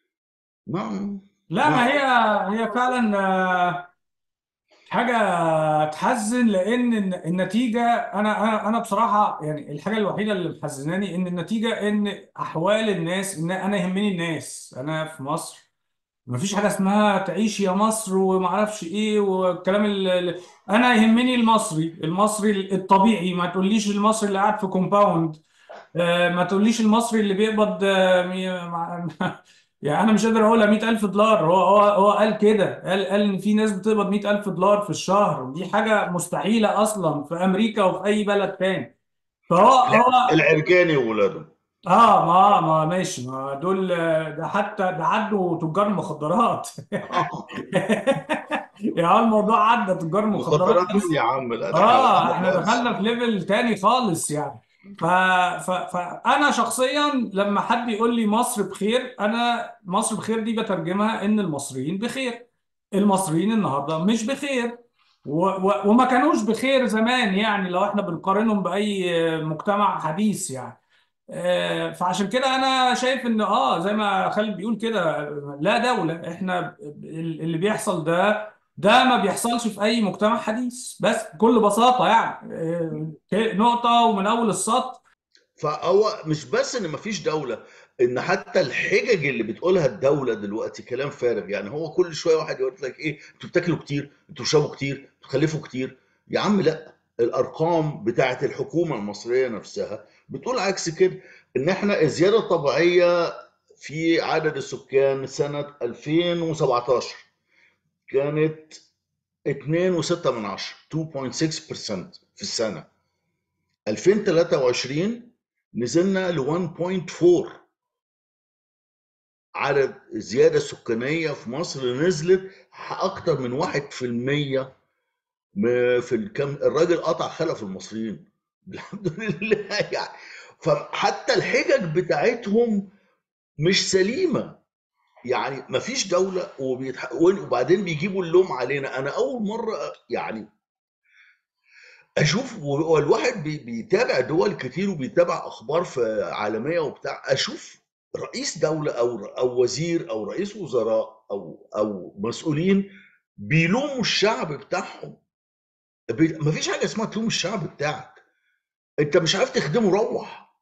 Speaker 2: ما
Speaker 1: لا
Speaker 2: ما
Speaker 1: ما هي هي فعلا آه، حاجة تحزن لأن الن- النتيجة أنا أنا أنا بصراحة يعني الحاجة الوحيدة اللي محزناني إن النتيجة إن أحوال الناس إن أنا يهمني الناس أنا في مصر مفيش حاجة اسمها تعيش يا مصر ومعرفش إيه والكلام اللي أنا يهمني المصري المصري الطبيعي ما تقوليش المصري اللي قاعد في كومباوند آه، ما تقوليش المصري اللي بيقبض آه، مي- مع- يعني انا مش قادر اقولها 100000 دولار هو هو هو قال كده قال قال ان في ناس بتقبض 100000 دولار في الشهر ودي حاجه مستحيله اصلا في امريكا وفي اي بلد تاني فهو
Speaker 2: الع-
Speaker 1: هو
Speaker 2: العرجاني وولاده
Speaker 1: اه ما ما ماشي ما دول ده حتى ده عدوا تجار مخدرات يعني الموضوع عدى تجار مخدرات
Speaker 2: مخدرات مين يا عم لا ده احنا
Speaker 1: اه
Speaker 2: رحنا
Speaker 1: احنا
Speaker 2: خالص
Speaker 1: دخلنا في ليفل تاني خالص يعني ف... ف... فانا شخصيا لما حد يقول لي مصر بخير انا مصر بخير دي بترجمها ان المصريين بخير المصريين النهارده مش بخير و... و... وما كانوش بخير زمان يعني لو احنا بنقارنهم باي مجتمع حديث يعني آه، فعشان كده انا شايف ان اه زي ما خالد بيقول كده لا دولة احنا اللي بيحصل ده ده ما بيحصلش في اي مجتمع حديث بس بكل بساطة يعني آه، نقطة ومن اول السطر
Speaker 2: فهو مش بس ان مفيش دوله ان حتى الحجج اللي بتقولها الدوله دلوقتي كلام فارغ يعني هو كل شويه واحد يقول لك ايه انتوا بتاكلوا كتير انتوا بتشربوا كتير بتخلفوا كتير يا عم لا الارقام بتاعت الحكومه المصريه نفسها بتقول عكس كده ان احنا الزياده الطبيعيه في عدد السكان سنه 2017 كانت 2.6 من عشرة 2.6% في السنه 2023 نزلنا ل 1.4 عدد الزيادة السكانية في مصر نزلت أكتر من 1% م- في الكم الراجل قطع خلف المصريين الحمد لله يعني فحتى الحجج بتاعتهم مش سليمة يعني مفيش دولة وبيتح... وبعدين بيجيبوا اللوم علينا أنا أول مرة يعني اشوف والواحد بي- بيتابع دول كتير وبيتابع اخبار في عالميه وبتاع اشوف رئيس دوله او او وزير او رئيس وزراء او او مسؤولين بيلوموا الشعب بتاعهم بي- مفيش حاجه اسمها تلوم الشعب بتاعك انت مش عارف تخدمه روح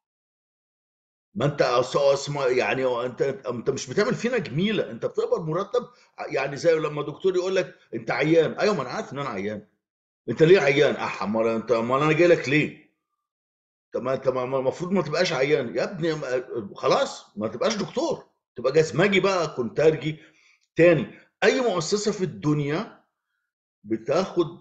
Speaker 2: ما انت أص- اسمع يعني انت انت مش بتعمل فينا جميله انت بتقبض مرتب يعني زي لما دكتور يقول لك انت عيان ايوه ما انا عارف ان انا عيان انت ليه عيان اح امال انت امال انا جاي لك ليه طب ما انت ما- ما- المفروض ما تبقاش عيان يا ابني ما- خلاص ما تبقاش دكتور تبقى جزمجي بقى كونترجي تاني اي مؤسسه في الدنيا بتاخد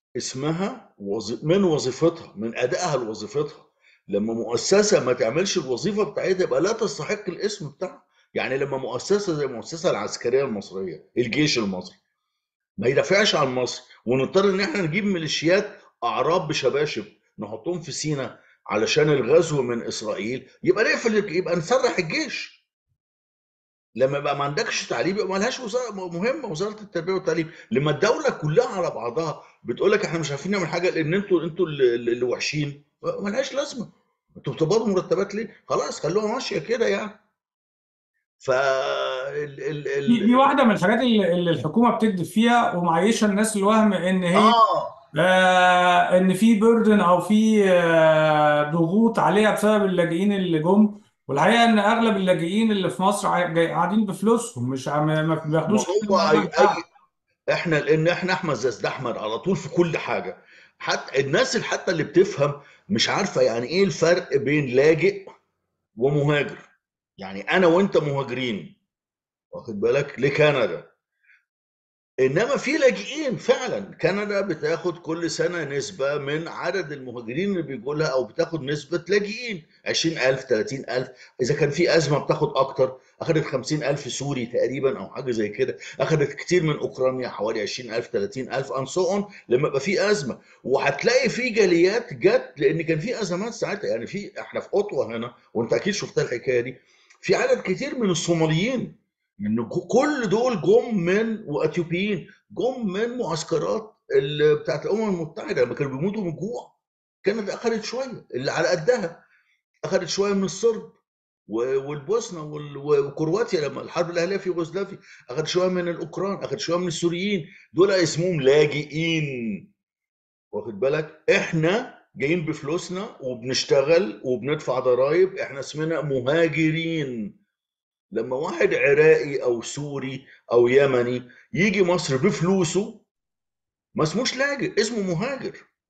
Speaker 2: اسمها وظ- من وظيفتها من ادائها لوظيفتها لما مؤسسه ما تعملش الوظيفه بتاعتها يبقى لا تستحق الاسم بتاعها يعني لما مؤسسه زي المؤسسه العسكريه المصريه الجيش المصري ما يدافعش عن مصر ونضطر ان احنا نجيب ميليشيات اعراب بشباشب نحطهم في سينا علشان الغزو من اسرائيل يبقى نقفل يبقى نسرح الجيش لما يبقى ما عندكش تعليم يبقى مالهاش وزاره مهمه وزاره التربيه والتعليم لما الدوله كلها على بعضها بتقول لك احنا مش عارفين نعمل حاجه لان انتوا انتوا اللي, اللي وحشين مالهاش لازمه انتوا بتقبضوا مرتبات ليه؟ خلاص خلوها ماشيه كده يعني ف ال... ال...
Speaker 1: دي دي
Speaker 2: ال...
Speaker 1: واحدة من الحاجات اللي اللي الحكومة بتكذب فيها ومعيشة الناس الوهم ان هي
Speaker 2: اه
Speaker 1: آه ان في بيردن او في آه ضغوط عليها بسبب اللاجئين اللي جم والحقيقه ان اغلب اللاجئين اللي في مصر عا- جاي- قاعدين بفلوسهم مش عم- ما
Speaker 2: ما
Speaker 1: بياخدوش حاجه من
Speaker 2: هو
Speaker 1: ولا
Speaker 2: اي اي
Speaker 1: بتاع
Speaker 2: احنا لان احنا احمد زي احمد على طول في كل حاجه حتى الناس اللي حتى اللي بتفهم مش عارفه يعني ايه الفرق بين لاجئ ومهاجر يعني انا وانت مهاجرين واخد بالك لكندا انما في لاجئين فعلا كندا بتاخد كل سنه نسبه من عدد المهاجرين اللي بيجوا لها او بتاخد نسبه لاجئين 20000 30000 اذا كان في ازمه بتاخد اكتر اخذت 50000 سوري تقريبا او حاجه زي كده اخذت كتير من اوكرانيا حوالي 20000 30000 ان سو اون لما يبقى في ازمه وهتلاقي في جاليات جت لان كان في ازمات ساعتها يعني في احنا في اوتوا هنا وانت اكيد شفتها الحكايه دي في عدد كتير من الصوماليين ان كل دول جم من واثيوبيين جم من معسكرات ال- بتاعت الامم المتحده لما كانوا بيموتوا من الجوع كانت اخذت شويه اللي على قدها اخذت شويه من الصرب و- والبوسنه وال- وكرواتيا لما الحرب الاهليه في يوغوسلافيا اخذت شويه من الاوكران اخذت شويه من السوريين دول اسمهم لاجئين واخد بالك احنا جايين بفلوسنا وبنشتغل وبندفع ضرائب احنا اسمنا مهاجرين لما واحد عراقي او سوري او يمني يجي مصر بفلوسه ما اسموش لاجئ اسمه مهاجر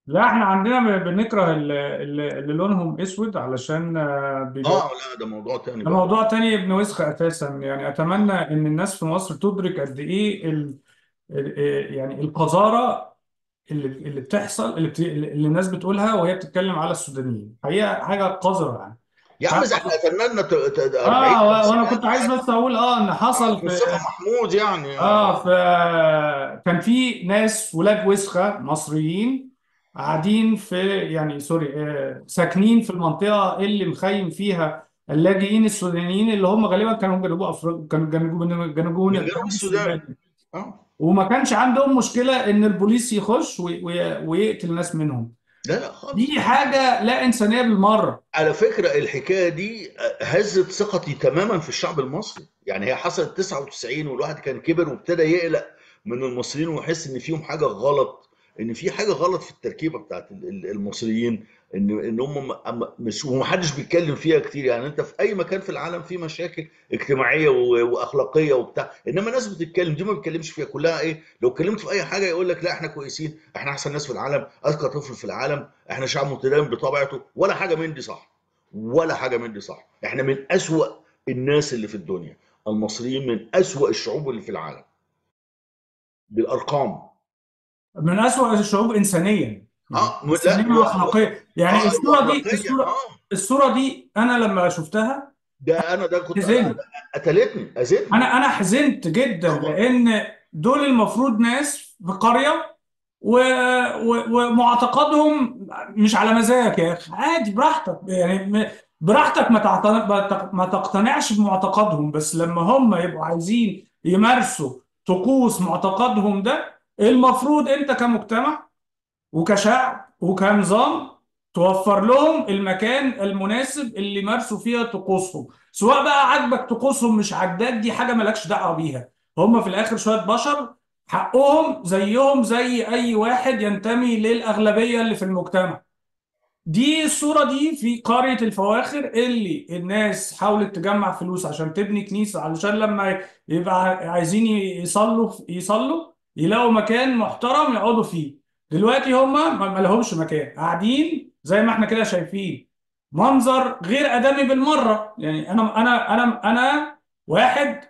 Speaker 1: لا احنا عندنا ب- بنكره اللي, اللي لونهم اسود علشان آه، بيبقوا
Speaker 2: اه لا ده موضوع تاني
Speaker 1: ده
Speaker 2: بقى
Speaker 1: موضوع تاني ابن وسخ اساسا يعني اتمنى ان الناس في مصر تدرك قد ايه ال... ال... يعني القذاره اللي اللي بتحصل اللي, بت... اللي الناس بتقولها وهي بتتكلم على السودانيين حقيقه حاجه قذره يعني
Speaker 2: يا
Speaker 1: مش
Speaker 2: عم
Speaker 1: عارف
Speaker 2: زي احنا اتمنى ت- ت- 40
Speaker 1: اه و-
Speaker 2: 50
Speaker 1: وانا كنت عايز بس اقول اه ان حصل
Speaker 2: آه،
Speaker 1: في
Speaker 2: مصطفى محمود يعني آه.
Speaker 1: اه ف كان في ناس ولاد وسخه مصريين قاعدين في يعني سوري آه ساكنين في المنطقه اللي مخيم فيها اللاجئين السودانيين اللي هم غالبا كانوا جنوب افريقيا كانوا جنوب جنوب جنوب
Speaker 2: من جنوب السودان
Speaker 1: السودان
Speaker 2: اه
Speaker 1: وما كانش عندهم مشكله ان البوليس يخش وي- وي- ويقتل ناس منهم
Speaker 2: لا لا خالص
Speaker 1: دي حاجه لا انسانيه بالمره
Speaker 2: على فكرة الحكاية دي هزت ثقتي تماما في الشعب المصري يعني هي حصلت 99 والواحد كان كبر وابتدى يقلق من المصريين ويحس ان فيهم حاجة غلط ان في حاجة غلط في التركيبة بتاعت ال- ال- المصريين ان ان هم م- أم- مش ومحدش بيتكلم فيها كتير يعني انت في اي مكان في العالم في مشاكل اجتماعية و- واخلاقية وبتاع انما الناس بتتكلم دي ما بتتكلمش فيها كلها ايه لو اتكلمت في اي حاجة يقول لك لا احنا كويسين احنا احسن ناس في العالم اذكى طفل في العالم احنا شعب متدين بطبيعته ولا حاجه من دي صح ولا حاجه من دي صح احنا من اسوأ الناس اللي في الدنيا المصريين من اسوأ الشعوب اللي في العالم بالارقام
Speaker 1: من أسوأ الشعوب انسانيا يعني
Speaker 2: اه م-
Speaker 1: انسانيا
Speaker 2: لا و... و...
Speaker 1: واخلاقيا يعني
Speaker 2: اه
Speaker 1: الصوره دي
Speaker 2: واخلاقيا
Speaker 1: الصوره
Speaker 2: اه
Speaker 1: الصوره دي انا لما شفتها
Speaker 2: ده انا ده كنت انا
Speaker 1: حزنت
Speaker 2: أنا- قتلتني اذتني
Speaker 1: انا انا حزنت جدا
Speaker 2: طبعا
Speaker 1: لان دول المفروض ناس في قريه و... و... ومعتقدهم مش على مزاجك يا اخي عادي براحتك يعني م- براحتك ما تعتن... ما تق- ما تقتنعش بمعتقدهم بس لما هم يبقوا عايزين يمارسوا طقوس معتقدهم ده المفروض انت كمجتمع وكشعب وكنظام توفر لهم المكان المناسب اللي يمارسوا فيها طقوسهم سواء بقى عاجبك طقوسهم مش عاجباك دي حاجة مالكش دعوة بيها هم في الآخر شوية بشر حقهم زيهم زي أي واحد ينتمي للأغلبية اللي في المجتمع دي الصورة دي في قرية الفواخر اللي الناس حاولت تجمع فلوس عشان تبني كنيسة علشان لما يبقى عايزين يصلوا يصلوا يلاقوا مكان محترم يقعدوا فيه دلوقتي هما ما ما لهمش مكان قاعدين زي ما احنا كده شايفين منظر غير آدمي بالمرة يعني انا انا انا انا واحد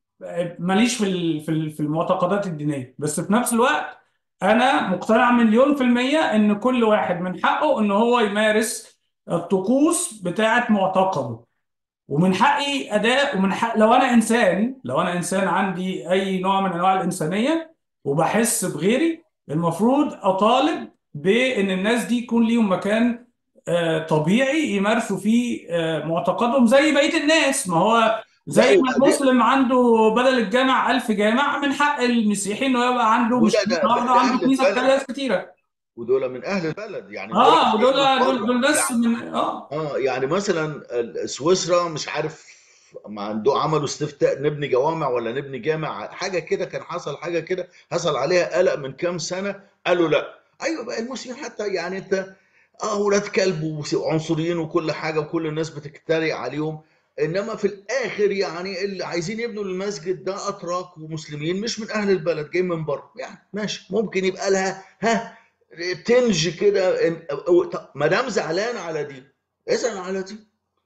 Speaker 1: ماليش في ال- في ال- في المعتقدات الدينية بس في نفس الوقت أنا مقتنع مليون في المية إن كل واحد من حقه إن هو يمارس الطقوس بتاعة معتقده ومن حقي أداء ومن حق لو أنا إنسان لو أنا إنسان عندي أي نوع من أنواع الإنسانية وبحس بغيري المفروض أطالب بإن الناس دي يكون ليهم مكان آه، طبيعي يمارسوا فيه آه، معتقدهم زي بقية الناس ما هو
Speaker 2: لا
Speaker 1: زي ما
Speaker 2: وبعدين
Speaker 1: المسلم عنده بدل الجامع ألف جامع من حق المسيحي إنه يبقى عنده مش
Speaker 2: وده
Speaker 1: كنيسة
Speaker 2: ده, ده,
Speaker 1: واحدة
Speaker 2: ده
Speaker 1: وعنده
Speaker 2: اهل
Speaker 1: كنيسة
Speaker 2: البلد
Speaker 1: بتاعت ناس كتيرة
Speaker 2: ودول من اهل البلد يعني دول
Speaker 1: اه
Speaker 2: مش
Speaker 1: ودول
Speaker 2: جايين من
Speaker 1: دول دول
Speaker 2: بره
Speaker 1: ناس
Speaker 2: يعني
Speaker 1: من اه
Speaker 2: اه يعني مثلا ال- سويسرا مش عارف ما عنده عملوا استفتاء نبني جوامع ولا نبني جامع حاجه كده كان حصل حاجه كده حصل عليها قلق من كام سنه قالوا لا ايوه بقى المسلمين حتى يعني انت اه ولاد كلب وعنصريين وكل حاجه وكل الناس بتتريق عليهم انما في الاخر يعني اللي عايزين يبنوا المسجد ده اتراك ومسلمين مش من اهل البلد جايين من بره يعني ماشي ممكن يبقى لها ها تنج كده طب ما دام زعلان على دي ازعل على دي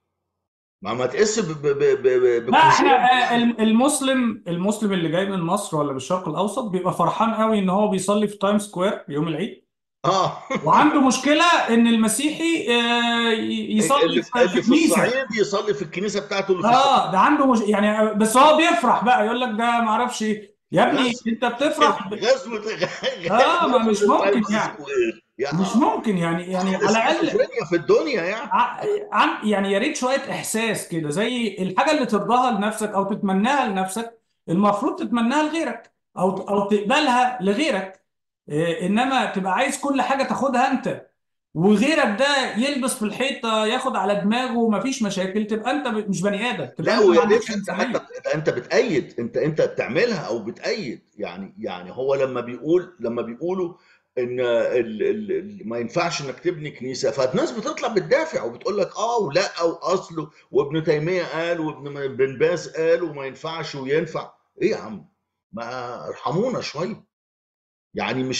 Speaker 2: ما ما تقيس ب- ب- ب- ب-
Speaker 1: لا احنا
Speaker 2: بكوشين
Speaker 1: آه،
Speaker 2: يعني
Speaker 1: الم- المسلم المسلم اللي جاي من مصر ولا بالشرق الاوسط بيبقى فرحان قوي ان هو بيصلي في تايم سكوير يوم العيد
Speaker 2: اه
Speaker 1: وعنده مشكلة ان المسيحي آه، ي- يصلي
Speaker 2: اللي
Speaker 1: في في
Speaker 2: اللي في
Speaker 1: كنيسة
Speaker 2: الصعيد يصلي في الكنيسه بتاعته اللي في الصعيد
Speaker 1: اه ده عنده مش يعني بس هو بيفرح بقى يقول لك ده ما اعرفش إيه. يا ابني
Speaker 2: غزو
Speaker 1: انت بتفرح ب...
Speaker 2: غزوه
Speaker 1: اه ما مش
Speaker 2: غزوه
Speaker 1: ممكن
Speaker 2: تايمز
Speaker 1: يعني
Speaker 2: سكوير يا
Speaker 1: مش ممكن يعني يعني على الاقل
Speaker 2: سكيزوفرينيا في الدنيا يعني
Speaker 1: ع- عن يعني يا ريت شويه احساس كده زي الحاجه اللي ترضاها لنفسك او تتمناها لنفسك المفروض تتمناها لغيرك او او تقبلها لغيرك إيه، انما تبقى عايز كل حاجه تاخدها انت وغيرك ده يلبس في الحيطه ياخد على دماغه ومفيش مشاكل تبقى انت ب- مش بني ادم تبقى
Speaker 2: لا
Speaker 1: انت ما
Speaker 2: ويا ريت
Speaker 1: عندكش
Speaker 2: انت حتى
Speaker 1: انسانيه
Speaker 2: انت بتأيد انت انت بتعملها او بتأيد يعني يعني هو لما بيقول لما بيقولوا ان ال ال ال ما ينفعش انك تبني كنيسه فالناس بتطلع بتدافع وبتقول لك اه ولا واصله وابن تيميه قال وابن بن باز قال وما ينفعش وينفع ايه يا عم ما ارحمونا شويه يعني مش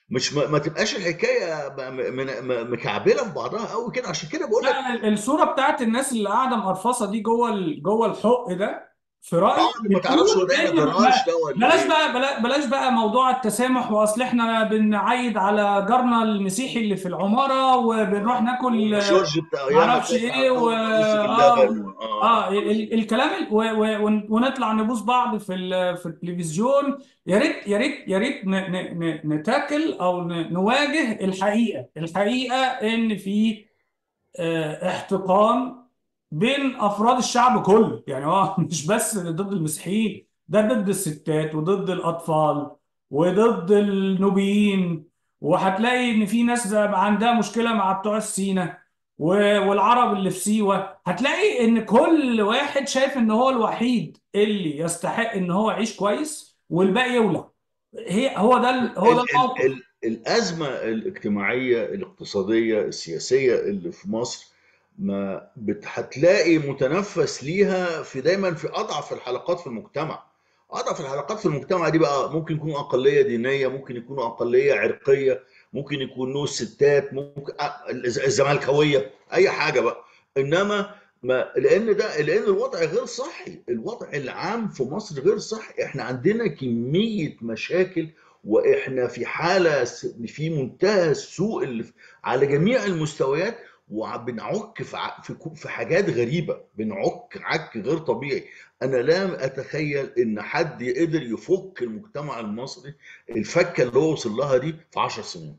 Speaker 2: مش ما, ما تبقاش الحكايه م- م- م- مكعبله في بعضها قوي كده عشان كده بقول لك
Speaker 1: لا ال- الصورة بتاعت الناس اللي قاعدة مقرفصة دي جوه ال... جوه الحق ده في
Speaker 2: اه
Speaker 1: رأيي
Speaker 2: انت ما تعرفش هو
Speaker 1: بتقول
Speaker 2: ده
Speaker 1: ان
Speaker 2: جراج
Speaker 1: ما-
Speaker 2: ده ولا
Speaker 1: بلاش
Speaker 2: ايه
Speaker 1: بقى بلا- بلاش بقى موضوع التسامح واصل احنا بنعيد على جارنا المسيحي اللي في العمارة وبنروح ناكل آه،
Speaker 2: وجورج بتاع ياما
Speaker 1: معرفش
Speaker 2: كلت
Speaker 1: ايه و
Speaker 2: عندهم رز
Speaker 1: اه
Speaker 2: باللبن و- اه
Speaker 1: اه ال- ال- الكلام ال... و... و... ون- ونطلع نبوس بعض في ال... في التلفزيون يا ريت يا ريت يا ريت ن... ن... ن... نتاكل او ن... نواجه الحقيقة الحقيقة ان في آه، احتقان بين افراد الشعب كله يعني هو مش بس ضد المسيحيين ده ضد الستات وضد الاطفال وضد النوبيين وهتلاقي ان في ناس عندها مشكله مع بتوع سينا و- والعرب اللي في سيوه هتلاقي ان كل واحد شايف ان هو الوحيد اللي يستحق ان هو يعيش كويس والباقي يولع هي هو ده ال- هو ده
Speaker 2: ال ال
Speaker 1: الموقف
Speaker 2: ال الأزمة الاجتماعية الاقتصادية السياسية اللي في مصر ما بت- هتلاقي متنفس ليها في دايما في أضعف الحلقات في المجتمع أضعف الحلقات في المجتمع دي بقى ممكن يكونوا أقلية دينية ممكن يكونوا أقلية عرقية ممكن يكونوا ستات ممكن أ- الز- الزمالكوية أي حاجة بقى إنما ما لأن ده لأن الوضع غير صحي الوضع العام في مصر غير صحي إحنا عندنا كمية مشاكل واحنا في حاله س- في منتهى السوء اللي في- على جميع المستويات وبنعك في ع- في كو- في حاجات غريبه بنعك عك غير طبيعي انا لا اتخيل ان حد قدر يفك المجتمع المصري الفكه اللي هو وصل لها دي في 10 سنين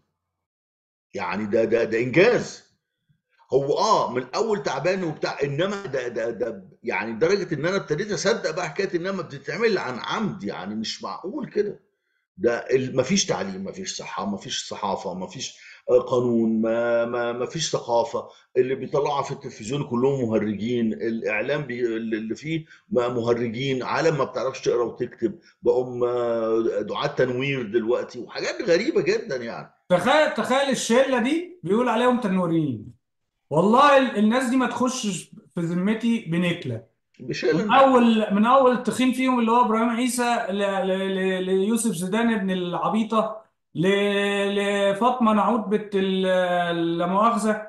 Speaker 2: يعني ده ده ده انجاز هو اه من الاول تعبان وبتاع انما ده ده ده يعني لدرجه ان انا ابتديت اصدق بقى حكايه انما بتتعمل عن عمد يعني مش معقول كده ده ال- مفيش تعليم مفيش صحة مفيش صحافة مفيش آه، قانون ما ما مفيش ثقافة اللي بيطلعوا في التلفزيون كلهم مهرجين الإعلام بي اللي فيه ما مهرجين عالم ما بتعرفش تقرا وتكتب بقوا آه، دعاة تنوير دلوقتي وحاجات غريبة جدا يعني
Speaker 1: تخيل تخيل الشله دي بيقول عليهم تنوريين والله ال- الناس دي ما تخشش في ذمتي بنكله من
Speaker 2: بشيل
Speaker 1: اول من اول التخين فيهم اللي هو ابراهيم عيسى ل- ل- ل- ليوسف زيدان ابن العبيطه ل- لفاطمه نعود بنت ال- لا مؤاخذه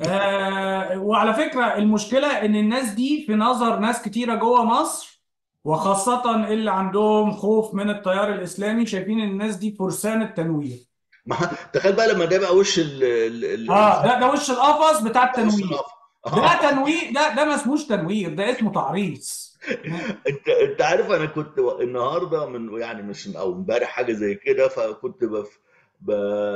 Speaker 1: آه وعلى فكره المشكله ان الناس دي في نظر ناس كتيره جوه مصر وخاصه اللي عندهم خوف من التيار الاسلامي شايفين ان الناس دي فرسان التنوير
Speaker 2: ما تخيل بقى لما ده بقى وش ال ال ال
Speaker 1: اه
Speaker 2: ال-
Speaker 1: ده ده وش القفص بتاع
Speaker 2: ده وش
Speaker 1: التنوير
Speaker 2: القفا
Speaker 1: ده تنوير ده ده ما اسموش تنوير ده اسمه تعريص
Speaker 2: انت انت عارف انا كنت و- النهارده من يعني مش او امبارح حاجه زي كده فكنت بف ب...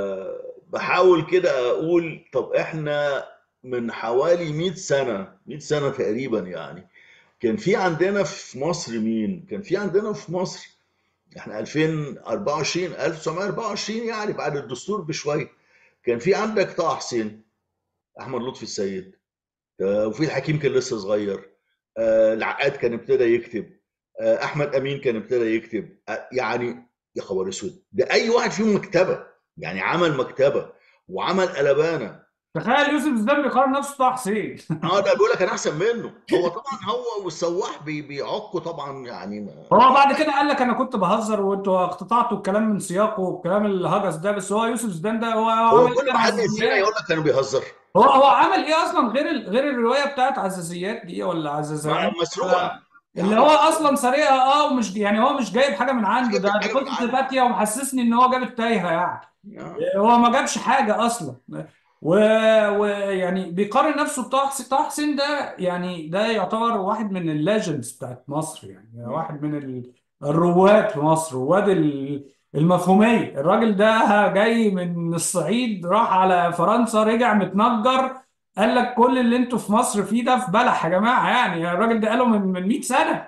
Speaker 2: بحاول كده اقول طب احنا من حوالي 100 سنه 100 سنه تقريبا يعني كان في عندنا في مصر مين؟ كان في عندنا في مصر احنا 2024 1924 يعني بعد الدستور بشويه كان في عندك طه حسين احمد لطفي السيد آه، وفي الحكيم كان لسه صغير آه، العقاد كان ابتدى يكتب آه، احمد امين كان ابتدى يكتب آه، يعني يا خبر اسود ده اي واحد فيهم مكتبه يعني عمل مكتبه وعمل قلبانه
Speaker 1: تخيل يوسف زيدان بيقارن نفسه بطه حسين
Speaker 2: اه ده بيقول لك انا احسن منه هو طبعا هو والسواح بي- بيعقوا طبعا يعني ما-
Speaker 1: هو بعد كده قال لك انا كنت بهزر وانتوا اقتطعتوا الكلام من سياقه والكلام الهجس ده بس هو يوسف زيدان ده هو هو
Speaker 2: هو
Speaker 1: عمل
Speaker 2: كل
Speaker 1: ايه
Speaker 2: ما حد يسمع
Speaker 1: عزازيات
Speaker 2: يقول لك كانوا بيهزر
Speaker 1: هو هو عمل ايه اصلا غير ال... غير الروايه بتاعت عزازيات دي ولا
Speaker 2: مع
Speaker 1: عزازان
Speaker 2: مسروقه
Speaker 1: آه،
Speaker 2: يا
Speaker 1: اللي
Speaker 2: عم
Speaker 1: هو اصلا سريعه اه ومش يعني هو مش جايب حاجه من عنده
Speaker 2: جايب
Speaker 1: ده
Speaker 2: لك
Speaker 1: دي
Speaker 2: حاجه من
Speaker 1: قصه
Speaker 2: عنده
Speaker 1: فاتيه ومحسسني ان هو جاب التايهه يعني
Speaker 2: آه.
Speaker 1: هو ما جابش حاجة أصلا ويعني و... ويعني بيقارن نفسه بطه حسين طه حسين ده يعني ده يعتبر واحد من الليجندز بتاعت مصر يعني واحد من ال- الرواد في مصر رواد ال- المفهومية الراجل ده جاي من الصعيد راح على فرنسا رجع متنجر قال لك كل اللي انتوا في مصر فيه ده في بلح يا جماعة يعني الراجل ده قاله من من 100 سنة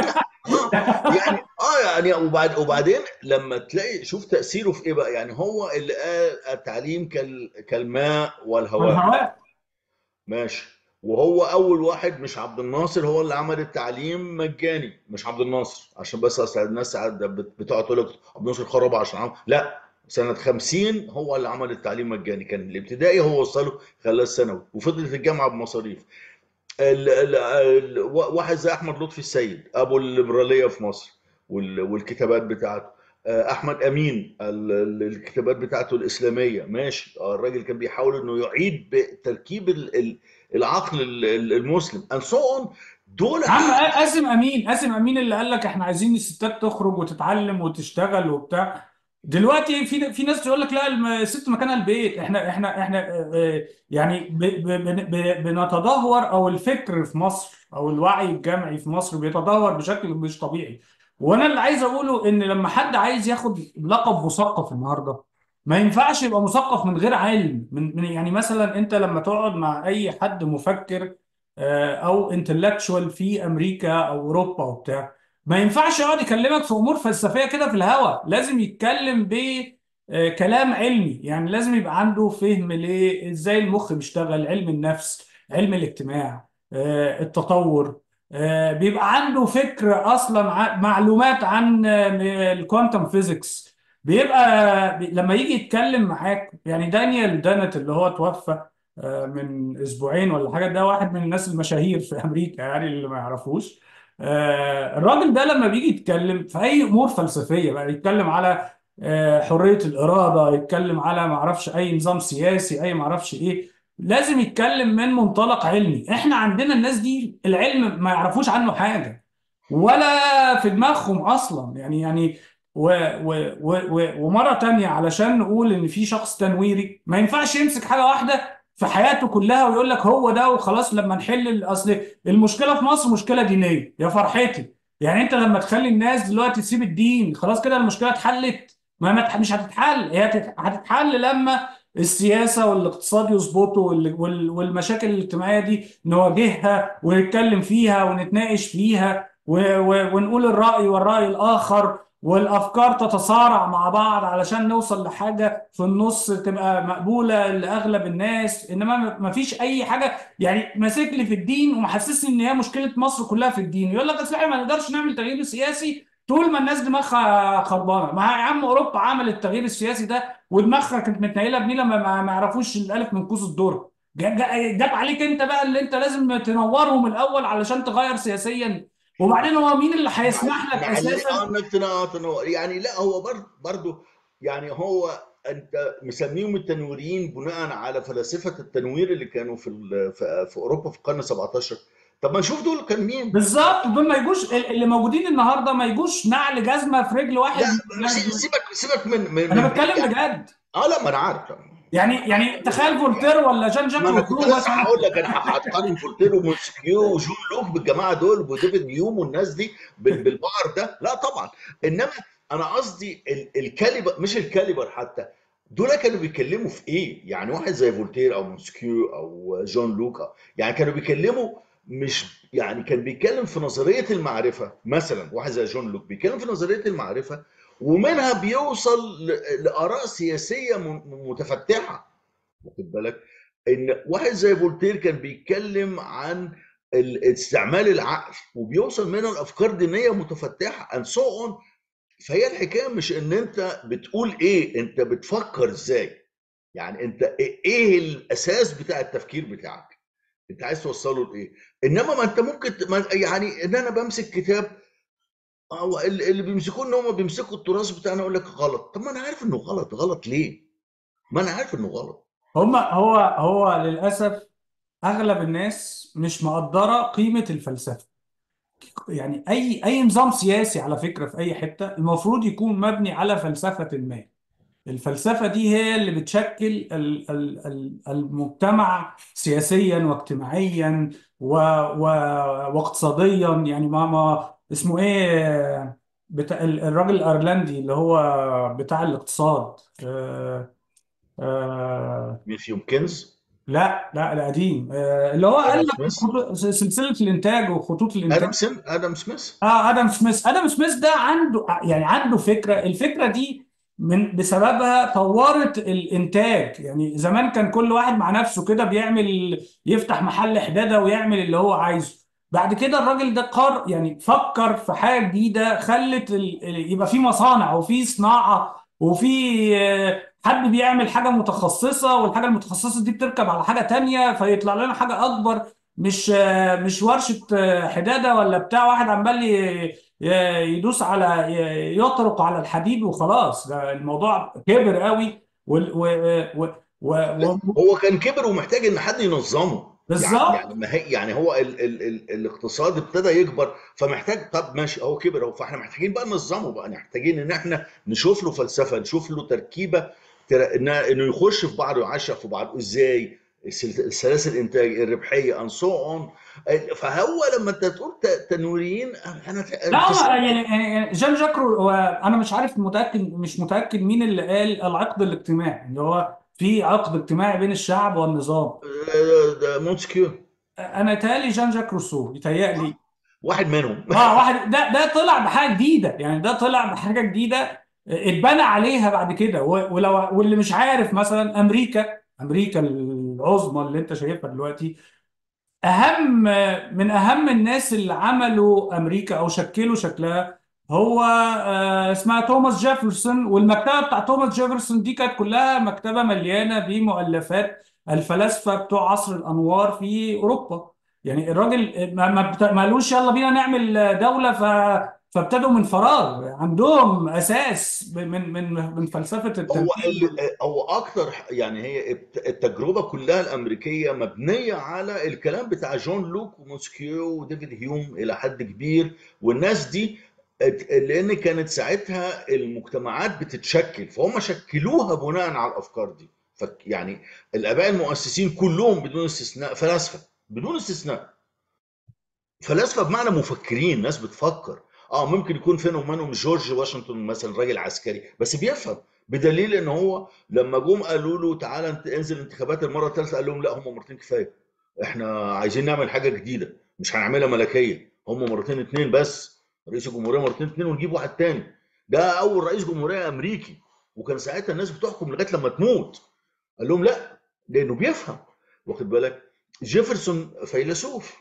Speaker 2: اه يعني اه يعني وبعد وبعدين لما تلاقي شوف تأثيره في ايه بقى يعني هو اللي قال التعليم كال كالماء والهواء
Speaker 1: والهواء
Speaker 2: ماشي وهو اول واحد مش عبد الناصر هو اللي عمل التعليم مجاني مش عبد الناصر عشان بس اصل الناس ساعات بت- بتقعد تقول لك عبد الناصر خرب عشان عمل لا سنة 50 هو اللي عمل التعليم مجاني كان الابتدائي هو وصله خلاه الثانوي وفضلت الجامعة بمصاريف ال ال ال واحد زي احمد لطفي السيد ابو الليبراليه في مصر وال والكتابات بتاعته آه، احمد امين ال- ال- الكتابات بتاعته الاسلاميه ماشي آه، الراجل كان بيحاول انه يعيد بتركيب ال- ال- العقل ال- ال- المسلم and so on دول
Speaker 1: يا عم قاسم امين قاسم امين اللي قال لك احنا عايزين الستات تخرج وتتعلم وتشتغل وبتاع دلوقتي في في ناس تقول لك لا الم- الست مكانها البيت احنا احنا احنا آه، آه، يعني ب- ب- بن- ب- بنتدهور او الفكر في مصر او الوعي الجمعي في مصر بيتدهور بشكل مش طبيعي وانا اللي عايز اقوله ان لما حد عايز ياخد لقب مثقف النهارده ما ينفعش يبقى مثقف من غير علم من من- يعني مثلا انت لما تقعد مع اي حد مفكر آه، او انتلكشوال في امريكا او اوروبا وبتاع ما ينفعش يقعد يكلمك في امور فلسفيه كده في الهوا لازم يتكلم بكلام علمي يعني لازم يبقى عنده فهم ليه ازاي المخ بيشتغل علم النفس علم الاجتماع آه، التطور آه، بيبقى عنده فكر اصلا ع- معلومات عن الكوانتم فيزيكس بيبقى بي- لما يجي يتكلم معاك يعني دانيال دانت اللي هو توفى آه، من اسبوعين ولا حاجه ده واحد من الناس المشاهير في امريكا يعني اللي ما يعرفوش آه، الراجل ده لما بيجي يتكلم في اي امور فلسفيه بقى يتكلم على آه، حريه الاراده يتكلم على ما اعرفش اي نظام سياسي اي ما اعرفش ايه لازم يتكلم من منطلق علمي احنا عندنا الناس دي العلم ما يعرفوش عنه حاجه ولا في دماغهم اصلا يعني يعني و و و و ومره تانية علشان نقول ان في شخص تنويري ما ينفعش يمسك حاجه واحده في حياته كلها ويقول لك هو ده وخلاص لما نحل ال- اصل المشكله في مصر مشكله دينيه يا فرحتي يعني انت لما تخلي الناس دلوقتي تسيب الدين خلاص كده المشكله اتحلت ما ما تح- مش هتتحل هي هتت- هتتحل لما السياسه والاقتصاد يظبطوا وال- وال- والمشاكل الاجتماعيه دي نواجهها ونتكلم فيها ونتناقش فيها و- و- ونقول الرأي والرأي الآخر والأفكار تتصارع مع بعض علشان نوصل لحاجة في النص تبقى مقبولة لأغلب الناس إنما ما ما فيش أي حاجة يعني ماسك لي في الدين ومحسسني إن هي مشكلة مصر كلها في الدين يقول لك أصل إحنا ما نقدرش نعمل تغيير سياسي طول ما الناس دماغها خربانة ما يا عم أوروبا عملت التغيير السياسي ده ودماغها كانت متنيلة بنيلة ما ما ما يعرفوش الألف من كوز الذرة جا- جا- جاب عليك أنت بقى اللي أنت لازم تنورهم الأول علشان تغير سياسيا وبعدين هو مين اللي هيسمح لك
Speaker 2: معلش
Speaker 1: اساسا
Speaker 2: اه انك تنا- تنور يعني لا هو برضه برضه يعني هو انت مسميهم التنويريين بناء على فلاسفه التنوير اللي كانوا في ال- في في اوروبا في القرن 17 طب ما نشوف دول كان مين
Speaker 1: بالظبط دول ما يجوش اللي موجودين النهارده ما يجوش نعل جزمه في رجل واحد
Speaker 2: لا
Speaker 1: من الناس
Speaker 2: سي-
Speaker 1: دول.
Speaker 2: سيبك سيبك من من
Speaker 1: انا
Speaker 2: من
Speaker 1: بتكلم بجد
Speaker 2: اه لا ما انا عارف طبعا
Speaker 1: يعني يعني تخيل فولتير ولا جان جاك
Speaker 2: ما انا كنت
Speaker 1: روسو
Speaker 2: لسه
Speaker 1: مثلا
Speaker 2: هقول لك انا هقارن فولتير ومونسكيو وجون لوك بالجماعه دول وديفيد هيوم والناس دي بال- بالبقر ده لا طبعا انما انا قصدي ال- الكاليبر مش الكاليبر حتى دول كانوا بيتكلموا في ايه؟ يعني واحد زي فولتير او مونسكيو او جون لوكا يعني كانوا بيتكلموا مش يعني كان بيتكلم في نظريه المعرفه مثلا واحد زي جون لوك بيتكلم في نظريه المعرفه ومنها بيوصل ل- لاراء سياسيه م- متفتحه واخد بالك ان واحد زي فولتير كان بيتكلم عن ال- استعمال العقل وبيوصل منها لافكار دينيه متفتحه and so on فهي الحكايه مش ان انت بتقول ايه انت بتفكر ازاي يعني انت ايه إيه الاساس بتاع التفكير بتاعك انت عايز توصله لايه انما ما انت ممكن ت- ما- يعني ان انا بمسك كتاب هو اللي اللي بيمسكوه ان هم بيمسكوا التراث بتاعنا يقول لك غلط طب ما انا عارف انه غلط غلط ليه ما انا عارف انه غلط
Speaker 1: هم هو هو للاسف اغلب الناس مش مقدره قيمه الفلسفه يعني اي اي نظام سياسي على فكره في اي حته المفروض يكون مبني على فلسفه ما الفلسفة دي هي اللي بتشكل ال- ال- ال- المجتمع سياسيا واجتماعيا و و واقتصاديا يعني ما ما اسمه ايه بتاع ال- الراجل الايرلندي اللي هو بتاع الاقتصاد آه آه
Speaker 2: مين فيهم كنز
Speaker 1: لا لا القديم آه اللي هو قال
Speaker 2: ادم
Speaker 1: لك
Speaker 2: سميث
Speaker 1: خطو- سلسلة الانتاج وخطوط الانتاج
Speaker 2: ادم سن ادم سميث
Speaker 1: اه ادم سميث ادم سميث ده عنده يعني عنده فكره الفكره دي من بسببها طورت الانتاج يعني زمان كان كل واحد مع نفسه كده بيعمل يفتح محل حداده ويعمل اللي هو عايزه بعد كده الراجل ده قر يعني فكر في حاجه جديده خلت ال... ال- يبقى في مصانع وفي صناعه وفي آه، حد بيعمل حاجه متخصصه والحاجه المتخصصه دي بتركب على حاجه تانية فيطلع لنا حاجه اكبر مش مش ورشه حداده ولا بتاع واحد عمال ي- ي- يدوس على ي- يطرق على الحديد وخلاص ده الموضوع كبر قوي وال- و و و و
Speaker 2: هو كان كبر ومحتاج ان حد ينظمه يعني يعني
Speaker 1: بالظبط
Speaker 2: ما هي يعني هو ال ال ال الاقتصاد ابتدى يكبر فمحتاج طب ماشي هو كبر اهو فاحنا محتاجين بقى ننظمه بقى محتاجين ان احنا نشوف له فلسفه نشوف له تركيبه تر- إن- انه يخش في بعض ويعشق في بعض ازاي السل- سلاسل الانتاج الربحيه ان سو اون فهو لما انت تقول ت- تنويريين انا
Speaker 1: لا هو
Speaker 2: تصدق
Speaker 1: يعني يعني جان جاكرو هو انا مش عارف متاكد مش متاكد مين اللي قال العقد الاجتماعي اللي هو في عقد اجتماعي بين الشعب والنظام
Speaker 2: آه، ده مونتسكيو
Speaker 1: انا يتهيألي جان جاك روسو يتهيألي
Speaker 2: واحد منهم
Speaker 1: اه واحد ده ده طلع بحاجه جديده يعني ده طلع بحاجه جديده اتبنى عليها بعد كده و- ولو واللي مش عارف مثلا امريكا امريكا العظمى اللي انت شايفها دلوقتي اهم من اهم الناس اللي عملوا امريكا او شكلوا شكلها هو آه، اسمها توماس جيفرسون والمكتبه بتاع توماس جيفرسون دي كانت كلها مكتبه مليانه بمؤلفات الفلاسفه بتوع عصر الانوار في اوروبا يعني الراجل ما ما بت- ما قالوش يلا بينا نعمل دوله ف فابتدوا من فراغ عندهم اساس من من من فلسفه
Speaker 2: هو
Speaker 1: التنفيذ
Speaker 2: ال- هو اكتر ح- يعني هي الت- التجربه كلها الامريكيه مبنيه على الكلام بتاع جون لوك ومونسكيو وديفيد هيوم الى حد كبير والناس دي ات- لان كانت ساعتها المجتمعات بتتشكل فهم شكلوها بناء على الافكار دي فك يعني الاباء المؤسسين كلهم بدون استثناء فلاسفه بدون استثناء فلاسفه بمعنى مفكرين ناس بتفكر اه ممكن يكون فيهم ومنهم جورج واشنطن مثلا راجل عسكري بس بيفهم بدليل ان هو لما جم قالوا له تعالى انت انزل انتخابات المره الثالثه قال لهم لا هم مرتين كفايه احنا عايزين نعمل حاجه جديده مش هنعملها ملكيه هم مرتين اتنين بس رئيس الجمهوريه مرتين اتنين ونجيب واحد تاني ده اول رئيس جمهوريه امريكي وكان ساعتها الناس بتحكم لغايه لما تموت قال لهم لا لانه بيفهم واخد بالك جيفرسون فيلسوف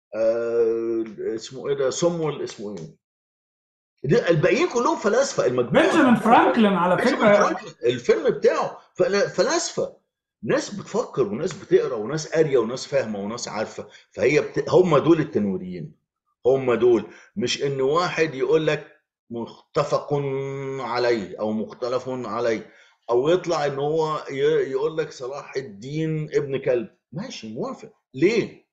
Speaker 2: آه اسمه ايه ده صمويل اسمه ايه ده الباقيين كلهم فلاسفه المجموعه
Speaker 1: بنجامين فرانكلين على
Speaker 2: بنجامين
Speaker 1: فكره
Speaker 2: فرانكلين الفيلم بتاعه فلا- فلاسفه ناس بتفكر وناس بتقرا وناس قاريه وناس فاهمه وناس عارفه فهي بت... هم دول التنويريين هم دول مش ان واحد يقول لك متفق عليه او مختلف عليه او يطلع ان هو ي... يقول لك صلاح الدين ابن كلب ماشي موافق ليه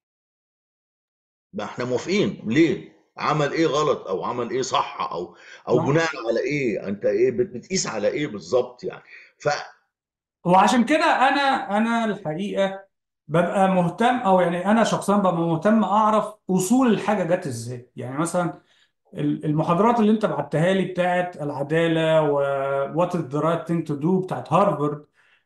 Speaker 2: ما احنا موافقين ليه عمل ايه غلط او عمل ايه صح او او بناء على ايه انت ايه بت- بتقيس على ايه بالظبط يعني ف
Speaker 1: وعشان كده انا انا الحقيقه ببقى مهتم او يعني انا شخصيا ببقى مهتم اعرف اصول الحاجه جت ازاي يعني مثلا ال- المحاضرات اللي انت بعتها لي بتاعت العداله و what is the right thing to do بتاعت هارفارد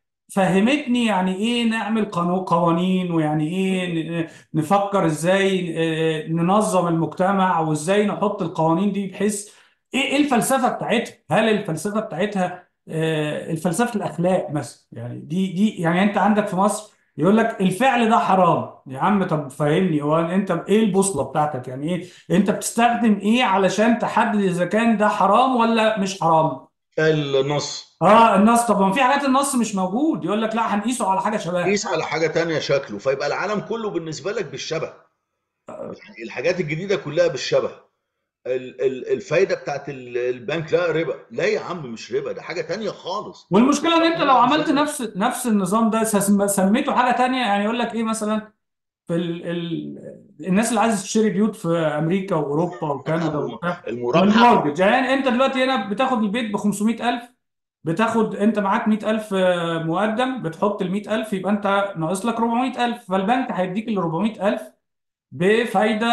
Speaker 1: فهمتني يعني ايه نعمل قانون قوانين ويعني ايه ن- نفكر ازاي آه، ننظم المجتمع وازاي نحط القوانين دي بحيث ايه ايه الفلسفه بتاعتها هل الفلسفه بتاعتها آه، الفلسفه الاخلاق مثلا يعني دي دي يعني انت عندك في مصر يقول لك الفعل ده حرام يا عم طب فهمني هو انت ايه البوصله بتاعتك يعني ايه انت بتستخدم ايه علشان تحدد اذا كان ده حرام ولا مش حرام
Speaker 2: النص
Speaker 1: اه النص طب ما في حاجات النص مش موجود يقول لك لا هنقيسه على حاجه شبهها
Speaker 2: قيس على حاجه تانية شكله فيبقى العالم كله بالنسبه لك بالشبه يعني الحاجات الجديده كلها بالشبه ال- ال- الفايده بتاعت ال- البنك لا ربا لا يا عم مش ربا ده حاجه تانية خالص
Speaker 1: والمشكله ان انت لو عملت
Speaker 2: نظام
Speaker 1: نفس نفس النظام ده سم- سميته حاجه تانية يعني يقول لك ايه مثلا في ال... ال... الناس اللي عايزه تشتري بيوت في امريكا واوروبا وكندا وبتاع
Speaker 2: المرابحه
Speaker 1: والمورجج يعني انت دلوقتي هنا بتاخد البيت ب 500000 بتاخد انت معاك 100000 مقدم بتحط ال 100000 يبقى انت ناقص لك 400000 فالبنك هيديك ال 400000 بفايده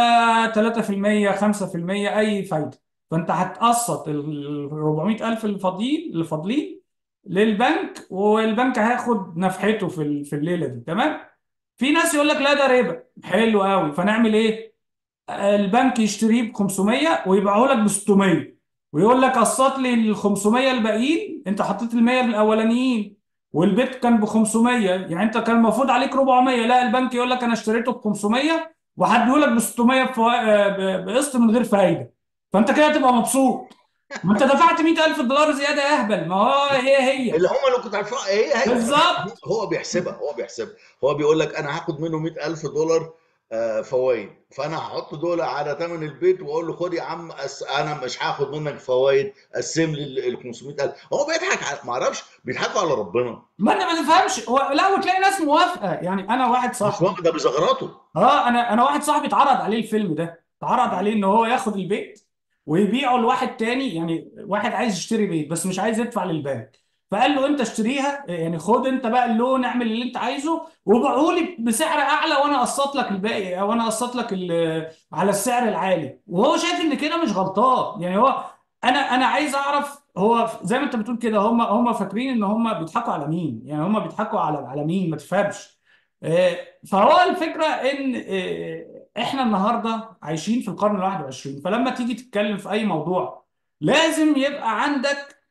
Speaker 1: 3% 5% اي فايده فانت هتقسط ال 400000 اللي فاضيين اللي فاضلين للبنك والبنك هياخد نفحته في ال- في الليله دي تمام في ناس يقول لك لا ده ربا حلو قوي فنعمل ايه البنك يشتريه ب 500 ويبيعه لك ب 600 ويقول لك قسط لي ال 500 الباقيين انت حطيت ال 100 الاولانيين والبيت كان ب 500 يعني انت كان المفروض عليك 400 لا البنك يقول لك انا اشتريته ب 500 وهديه لك ب 600 بفوا- ب- بقسط من غير فايده فانت كده تبقى مبسوط ما انت دفعت 100000 دولار زياده يا اهبل ما هو هي هي
Speaker 2: اللي هم اللي كنت عارفها هي هي
Speaker 1: بالظبط
Speaker 2: هو بيحسبها هو بيحسبها هو بيقول لك انا هاخد منه 100000 دولار آه، فوائد فانا هحط دول على ثمن البيت واقول له خد يا عم أس... انا مش هاخد منك فوائد قسم لي ال 500000 هو بيضحك على ما اعرفش بيضحكوا على ربنا
Speaker 1: ما انا ما تفهمش هو- لا وتلاقي ناس موافقه يعني انا واحد
Speaker 2: مش
Speaker 1: صاحبي
Speaker 2: واخد ده بزغراته
Speaker 1: اه انا انا واحد صاحبي اتعرض عليه الفيلم ده اتعرض عليه ان هو ياخد البيت ويبيعه لواحد تاني يعني واحد عايز يشتري بيت بس مش عايز يدفع للبنك فقال له انت اشتريها يعني خد انت بقى اللون اعمل اللي انت عايزه وبيعه لي بسعر اعلى وانا اقسط لك الباقي او انا اقسط لك ال- على السعر العالي وهو شايف ان كده مش غلطان يعني هو انا انا عايز اعرف هو زي ما انت بتقول كده هم هم فاكرين ان هم بيضحكوا على مين يعني هم بيضحكوا على على مين ما تفهمش آه، فهو الفكرة إن آه، إحنا النهاردة عايشين في القرن الواحد وعشرين فلما تيجي تتكلم في أي موضوع لازم يبقى عندك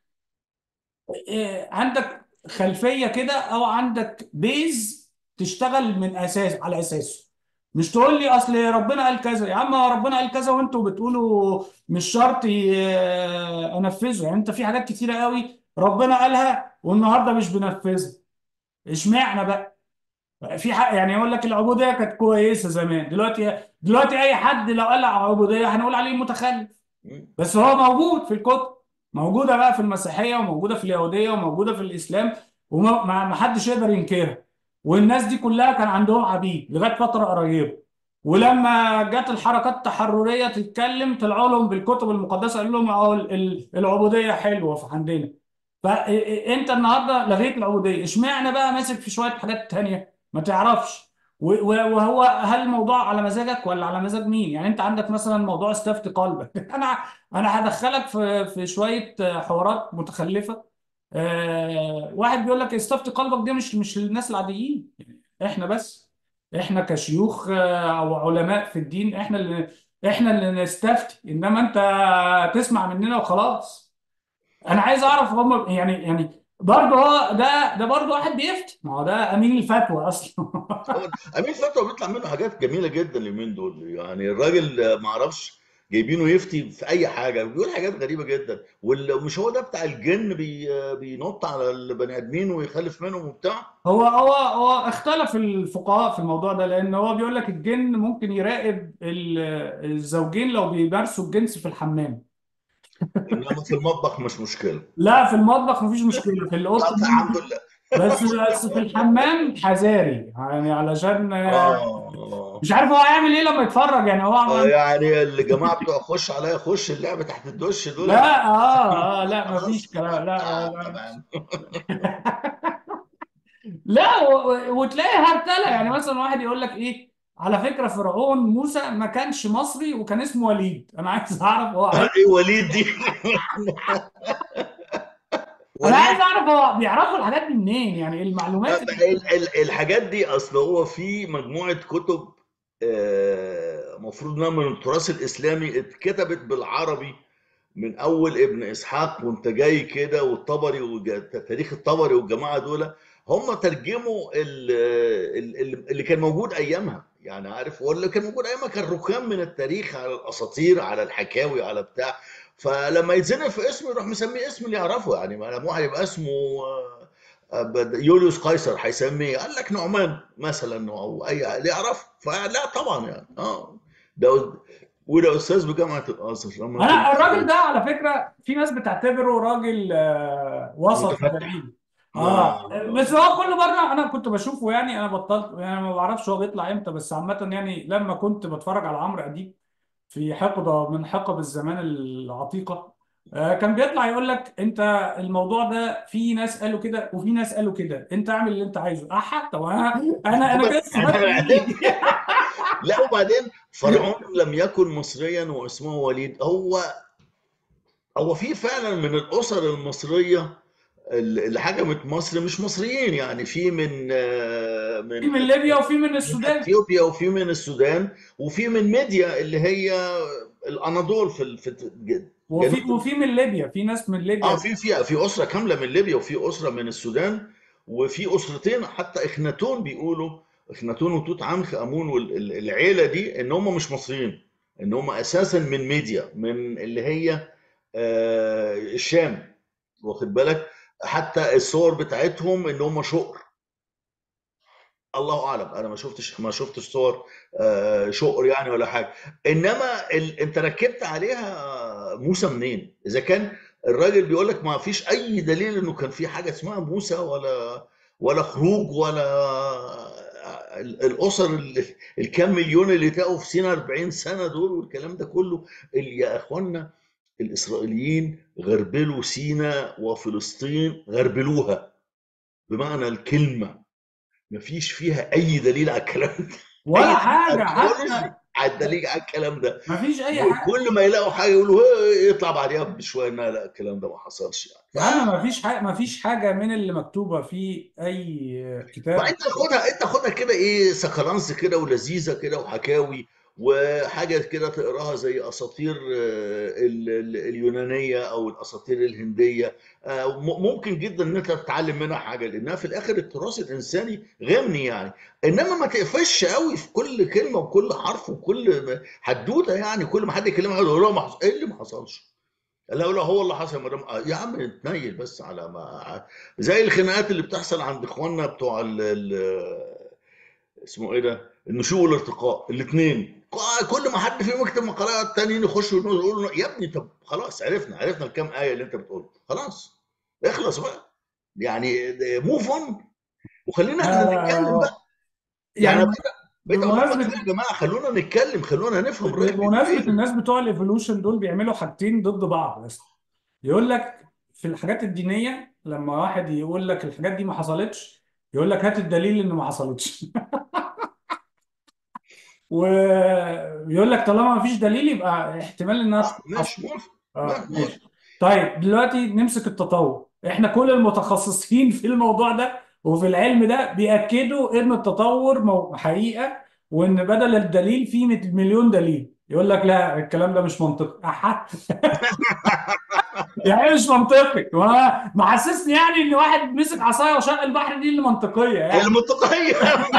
Speaker 1: آه، عندك خلفية كده أو عندك بيز تشتغل من أساس على أساسه مش تقول لي أصل ربنا قال كذا يا عم هو ربنا قال كذا وأنتوا بتقولوا مش شرط ي- أنفذه يعني أنت في حاجات كتيرة قوي ربنا قالها والنهاردة مش بنفذها اشمعنى بقى؟ في حق يعني يقول لك العبوديه كانت كويسه زمان دلوقتي دلوقتي اي حد لو قال عبوديه هنقول عليه متخلف
Speaker 2: مم.
Speaker 1: بس هو موجود في الكتب موجوده بقى في المسيحيه وموجوده في اليهوديه وموجوده في الاسلام وما ما ما حدش يقدر ينكرها والناس دي كلها كان عندهم عبيد لغايه فتره قريبه ولما جت الحركات التحرريه تتكلم طلعوا لهم بالكتب المقدسه قالوا لهم اه ال- ال- العبوديه حلوه في عندنا فانت النهارده لغيت العبوديه اشمعنى بقى ماسك في شويه حاجات تانيه ما تعرفش و- و- وهو هل الموضوع على مزاجك ولا على مزاج مين يعني انت عندك مثلا موضوع استفتي قلبك انا انا هدخلك في في شويه حوارات متخلفه آه واحد بيقول لك استفتي قلبك دي مش مش للناس العاديين احنا بس احنا كشيوخ آه، او علماء في الدين احنا اللي احنا اللي نستفتي انما انت تسمع مننا وخلاص انا عايز اعرف هم يعني يعني برضه هو ده ده برضه واحد بيفتي ما هو ده امين الفتوى اصلا
Speaker 2: هو امين فتوى بيطلع منه حاجات جميله جدا اليومين دول يعني الراجل آه، ما اعرفش جايبينه يفتي في اي حاجه بيقول حاجات غريبه جدا ومش هو ده بتاع الجن بي آه، بينط على البني ادمين ويخلف منهم وبتاع
Speaker 1: هو هو هو اختلف الفقهاء في الموضوع ده لان هو بيقول لك الجن ممكن يراقب ال- الزوجين لو بيمارسوا الجنس في الحمام
Speaker 2: انما في المطبخ مش مشكله
Speaker 1: لا في المطبخ مفيش مشكله في الاوضه
Speaker 2: طب الحمد لله
Speaker 1: بس بس في الحمام حذاري يعني علشان
Speaker 2: اه
Speaker 1: مش عارف هو هيعمل ايه لما يتفرج يعني هو
Speaker 2: آه، يعني الجماعه بتوع خش عليا خش اللعبه تحت الدش دول
Speaker 1: لا اه اه لا
Speaker 2: خلاص
Speaker 1: مفيش كلام لا
Speaker 2: آه
Speaker 1: لا
Speaker 2: تمام
Speaker 1: لا و- و- وتلاقي هرتله يعني مثلا واحد يقول لك ايه على فكره فرعون موسى ما كانش مصري وكان اسمه وليد انا عايز اعرف هو عايز
Speaker 2: ايه وليد دي
Speaker 1: انا عايز
Speaker 2: وليد
Speaker 1: اعرف هو بيعرفوا الحاجات دي منين يعني المعلومات
Speaker 2: ال- ال- الحاجات دي اصل هو في مجموعه كتب آه، مفروض انها من التراث الاسلامي اتكتبت بالعربي من اول ابن اسحاق وانت جاي كده والطبري وج- تاريخ الطبري والجماعه دول هم ترجموا ال- ال- اللي كان موجود ايامها يعني عارف واللي كان موجود ايامها كان ركام من التاريخ على الاساطير على الحكاوي على بتاع فلما يتزنق في اسم يروح مسميه اسم اللي يعرفه يعني ما لما واحد يبقى اسمه آه، آه، بد- يوليوس قيصر هيسميه قال لك نعمان مثلا او اي اللي يعرفه فلا طبعا يعني اه ده وده استاذ بجامعه الازهر لما
Speaker 1: انا
Speaker 2: كنت
Speaker 1: الراجل ده على فكره في ناس بتعتبره راجل آه، وسط
Speaker 2: متفتح
Speaker 1: غريب
Speaker 2: ما
Speaker 1: اه بس هو كل مره انا كنت بشوفه يعني انا بطلت يعني ما بعرفش هو بيطلع امتى بس عامه يعني لما كنت بتفرج على عمرو اديب في حقبه من حقب الزمان العتيقه آه، كان بيطلع يقول لك انت الموضوع ده في ناس قالوا كده وفي ناس قالوا كده انت اعمل اللي انت عايزه احا طب انا انا انا كده استفدت ايه
Speaker 2: لا وبعدين فرعون لم يكن مصريا واسمه وليد هو هو في فعلا من الاسر المصريه اللي حكمت مصر مش مصريين يعني في من آه،
Speaker 1: في
Speaker 2: من
Speaker 1: من ليبيا وفي من
Speaker 2: من
Speaker 1: السودان
Speaker 2: اثيوبيا وفي من السودان وفي من ميديا اللي هي الاناضول في ال- في جنوب
Speaker 1: وفي وفي من ليبيا في ناس من
Speaker 2: اه
Speaker 1: ليبيا
Speaker 2: في في في اسره كامله من ليبيا وفي اسره من السودان وفي اسرتين حتى اخناتون بيقولوا اخناتون وتوت عنخ امون والعيله دي ان هم مش مصريين ان هم اساسا من ميديا من اللي هي آه، الشام واخد بالك حتى الصور بتاعتهم ان هم شقر الله اعلم انا ما شفتش ما شفتش صور آه، شقر يعني ولا حاجه انما ال... انت ركبت عليها موسى منين اذا كان الراجل بيقول لك ما فيش اي دليل انه كان في حاجه اسمها موسى ولا ولا خروج ولا ال- الاسر ال- الكام مليون اللي تاهوا في سينا 40 سنه دول والكلام ده كله اللي يا اخوانا الاسرائيليين غربلوا سينا وفلسطين غربلوها بمعنى الكلمه مفيش فيها اي دليل على الكلام ده
Speaker 1: ولا
Speaker 2: اي دليل
Speaker 1: حاجه
Speaker 2: اركيولوجي
Speaker 1: حتى
Speaker 2: على الدليل على الكلام ده
Speaker 1: مفيش اي حاجه
Speaker 2: وكل ما يلاقوا حاجه يقولوا "هي", يطلع بعديها بشويه انها لا الكلام ده ما حصلش
Speaker 1: يا
Speaker 2: يعني
Speaker 1: عم مفيش حاجه مفيش حاجه من اللي مكتوبه في اي كتاب
Speaker 2: فانت خدها انت خدها كده ايه سكالانس كده ولذيذه كده وحكاوي وحاجه كده تقراها زي اساطير آه، ال- ال- اليونانيه او الاساطير الهنديه آه، م- ممكن جدا ان انت تتعلم منها حاجه لانها في الاخر التراث الانساني غني يعني انما ما تقفش قوي في كل كلمه وكل حرف وكل م- حدوته يعني كل ما حد يكلمها يقول له ما حص- ايه اللي ما حصلش لا لا هو اللي حصل يا مدام آه، يا عم اتنيل بس على ما زي الخناقات اللي بتحصل عند اخواننا بتوع ال... ال... اسمه ايه ده النشوء والارتقاء الاثنين كل ما حد فيهم يكتب مقاله التانيين يخشوا يقولوا يا ابني طب خلاص عرفنا عرفنا الكام ايه اللي انت بتقولها خلاص اخلص بقى يعني موف اون وخلينا احنا نتكلم بقى
Speaker 1: آه
Speaker 2: يعني
Speaker 1: يعني
Speaker 2: بقيت بقيت اقول لهم
Speaker 1: بمناسبه
Speaker 2: يا جماعه خلونا نتكلم خلونا نفهم رايح بيكم
Speaker 1: بمناسبه
Speaker 2: ايه
Speaker 1: الناس بتوع الايفولوشن دول بيعملوا حاجتين ضد بعض بس يقول لك في الحاجات الدينيه لما واحد يقول لك الحاجات دي ما حصلتش يقول لك هات الدليل ان ما حصلتش ويقول لك طالما ما فيش دليل يبقى احتمال انها
Speaker 2: اه
Speaker 1: تكون
Speaker 2: ماشي
Speaker 1: حصلت
Speaker 2: موافق
Speaker 1: اه
Speaker 2: موافق
Speaker 1: ماشي طيب دلوقتي نمسك التطور احنا كل المتخصصين في الموضوع ده وفي العلم ده بيأكدوا ان التطور مو- حقيقة وان بدل الدليل في مت- مليون دليل يقول لك لا الكلام ده مش منطقي أحا. يعني إيه مش منطقي وانا محسسني يعني ان واحد مسك عصايه وشق البحر دي اللي منطقيه يعني
Speaker 2: المنطقيه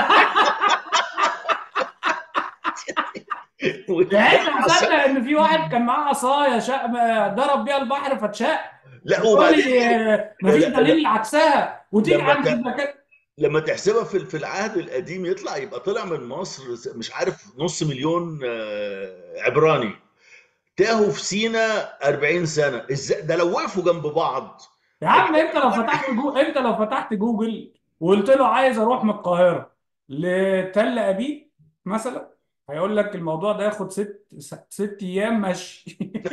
Speaker 1: يعني احنا مصدق ان في واحد كان معاه عصايه شق ضرب بيها البحر فاتشق
Speaker 2: لا
Speaker 1: تقول
Speaker 2: وبعدين
Speaker 1: لي آه، مفيش
Speaker 2: لا لا
Speaker 1: دليل عكسها وتيجي
Speaker 2: لما
Speaker 1: عند
Speaker 2: ت...
Speaker 1: المكان
Speaker 2: لما تحسبها في في العهد القديم يطلع يبقى طلع من مصر مش عارف نص مليون آه، عبراني تاهوا في سينا 40 سنه ازاي ده لو وقفوا جنب بعض
Speaker 1: يا عم
Speaker 2: هيبقى
Speaker 1: انت لو فتحت جو... انت لو فتحت جوجل وقلت له عايز اروح من القاهره لتل ابيب مثلا هيقول لك الموضوع ده ياخد ست ست ايام مشي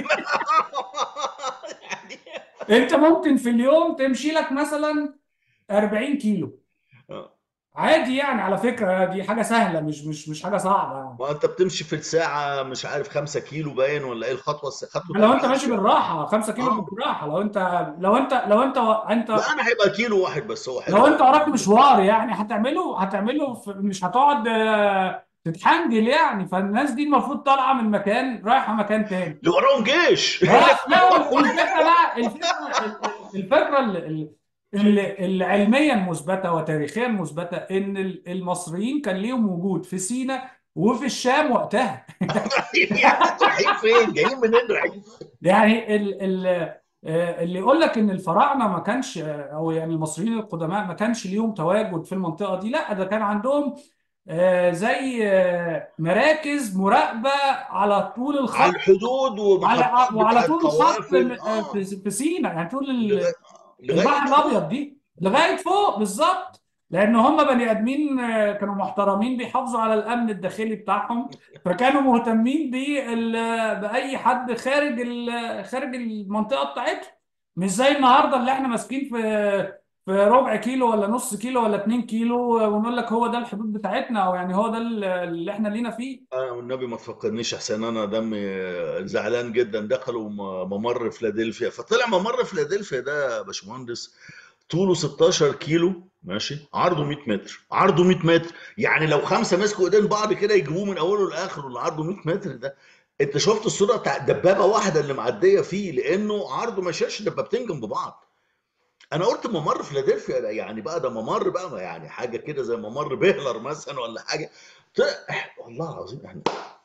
Speaker 2: يعني
Speaker 1: انت ممكن في اليوم تمشي لك مثلا 40 كيلو
Speaker 2: آه.
Speaker 1: عادي يعني على فكره دي حاجه سهله مش مش مش حاجه صعبه يعني
Speaker 2: ما انت بتمشي في الساعه مش عارف 5 كيلو باين ولا ايه الخطوه خطوه
Speaker 1: لو انت
Speaker 2: 40
Speaker 1: ماشي بالراحه 5 كيلو
Speaker 2: اه
Speaker 1: بالراحه لو انت لو انت لو انت انت
Speaker 2: لا انا هيبقى كيلو واحد بس هو
Speaker 1: لو
Speaker 2: حلو
Speaker 1: انت وراك مشوار يعني هتعمله هتعمله في مش هتقعد آه، تتحنجل يعني فالناس دي المفروض طالعه من مكان رايحه مكان تاني
Speaker 2: اللي وراهم جيش
Speaker 1: اه لا والفكره بقى الفكره الفكره اللي, اللي, اللي علميا مثبته وتاريخيا مثبته ان المصريين كان ليهم وجود في سيناء وفي الشام وقتها
Speaker 2: يعني رايحين فين جايين منين رايحين
Speaker 1: يعني ال ال آه، اللي يقول لك ان الفراعنه ما كانش آه، او يعني المصريين القدماء ما كانش ليهم تواجد في المنطقه دي لا ده كان عندهم آه، زي آه، مراكز مراقبه على طول
Speaker 2: على
Speaker 1: الخط
Speaker 2: الحدود ومحطات
Speaker 1: على وعلى
Speaker 2: بتاعت
Speaker 1: طول الخط
Speaker 2: قوافل
Speaker 1: آه،
Speaker 2: اه
Speaker 1: في في سيناء يعني طول ال-
Speaker 2: لغايه لغايه
Speaker 1: البحر
Speaker 2: فوق
Speaker 1: الابيض دي لغايه فوق بالظبط لان هم بني ادمين آه، كانوا محترمين بيحافظوا على الامن الداخلي بتاعهم فكانوا مهتمين بال- باي حد خارج ال- خارج المنطقه بتاعتهم مش زي النهارده اللي احنا ماسكين في في ربع كيلو ولا نص كيلو ولا 2 كيلو ونقول لك هو ده الحدود بتاعتنا او يعني هو ده اللي احنا لينا فيه
Speaker 2: انا والنبي ما تفكرنيش احسن انا دمي زعلان جدا دخلوا م- ممر فيلادلفيا فطلع ممر فيلادلفيا ده يا باشمهندس طوله 16 كيلو ماشي عرضه 100 متر عرضه 100 متر يعني لو خمسه مسكوا ايدين بعض كده يجيبوه من اوله لاخره اللي عرضه 100 متر ده انت شفت الصوره بتاع دبابه واحده اللي معديه فيه لانه عرضه ما شالش دبابتين جنب بعض انا قلت ممر فيلادلفيا ده يعني بقى ده ممر بقى ما يعني حاجه كده زي ممر بهلر مثلا ولا حاجه طلع والله العظيم احنا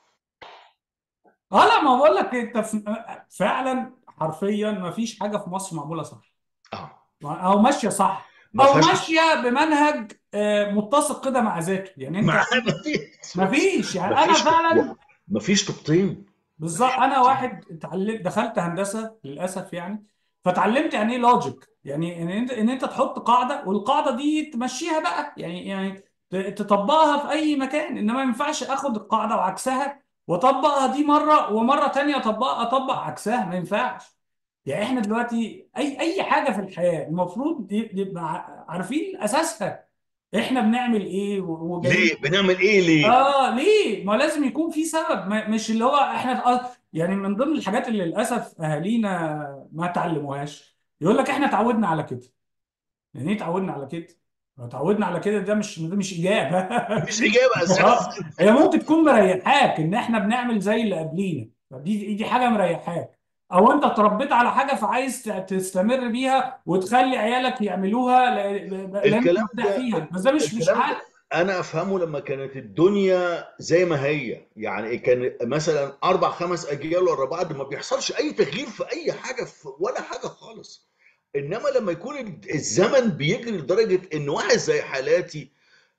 Speaker 1: اه لا ما بقول لك انت ف- فعلا حرفيا ما فيش حاجه في مصر معموله صح
Speaker 2: اه
Speaker 1: او ماشيه صح
Speaker 2: ما
Speaker 1: او
Speaker 2: فيهاش
Speaker 1: ماشيه بمنهج آه، متسق كده مع ذاته يعني انت
Speaker 2: ما ما فيش
Speaker 1: ما فيش يعني
Speaker 2: ما
Speaker 1: انا
Speaker 2: فيش
Speaker 1: فعلا
Speaker 2: ما فيش طبطين
Speaker 1: بالظبط انا واحد اتعلمت دخلت هندسه للاسف يعني فتعلمت يعني ايه لوجيك يعني ان انت ان انت تحط قاعده والقاعده دي تمشيها بقى يعني يعني ت- تطبقها في اي مكان انما ما ينفعش اخد القاعده وعكسها واطبقها دي مره ومره تانية اطبقها اطبق عكسها ما ينفعش يعني احنا دلوقتي اي اي حاجه في الحياه المفروض ي- يبقى ع- عارفين اساسها احنا بنعمل ايه و- وجايين
Speaker 2: ليه بنعمل ايه ليه
Speaker 1: اه ليه؟ ما لازم يكون في سبب ما مش اللي هو احنا آه، يعني من ضمن الحاجات اللي للاسف اهالينا ما تعلموهاش يقول لك احنا اتعودنا على كده يعني ايه اتعودنا على كده؟ اتعودنا على كده ده مش ده مش اجابه
Speaker 2: مش اجابه اساسا
Speaker 1: اه هي ممكن تكون مريحاك ان احنا بنعمل زي اللي قبلينا فدي دي حاجه مريحاك او انت اتربيت على حاجه فعايز ت- تستمر بيها وتخلي عيالك يعملوها ل- لان انت
Speaker 2: الكلام
Speaker 1: مرتاح
Speaker 2: ده
Speaker 1: فيها بس ده مش مش
Speaker 2: الكلام
Speaker 1: حاجه
Speaker 2: ده انا افهمه لما كانت الدنيا زي ما هي يعني كان مثلا اربع خمس اجيال ورا بعض ما بيحصلش اي تغيير في اي حاجه في ولا حاجه خالص انما لما يكون الزمن بيجري لدرجه ان واحد زي حالاتي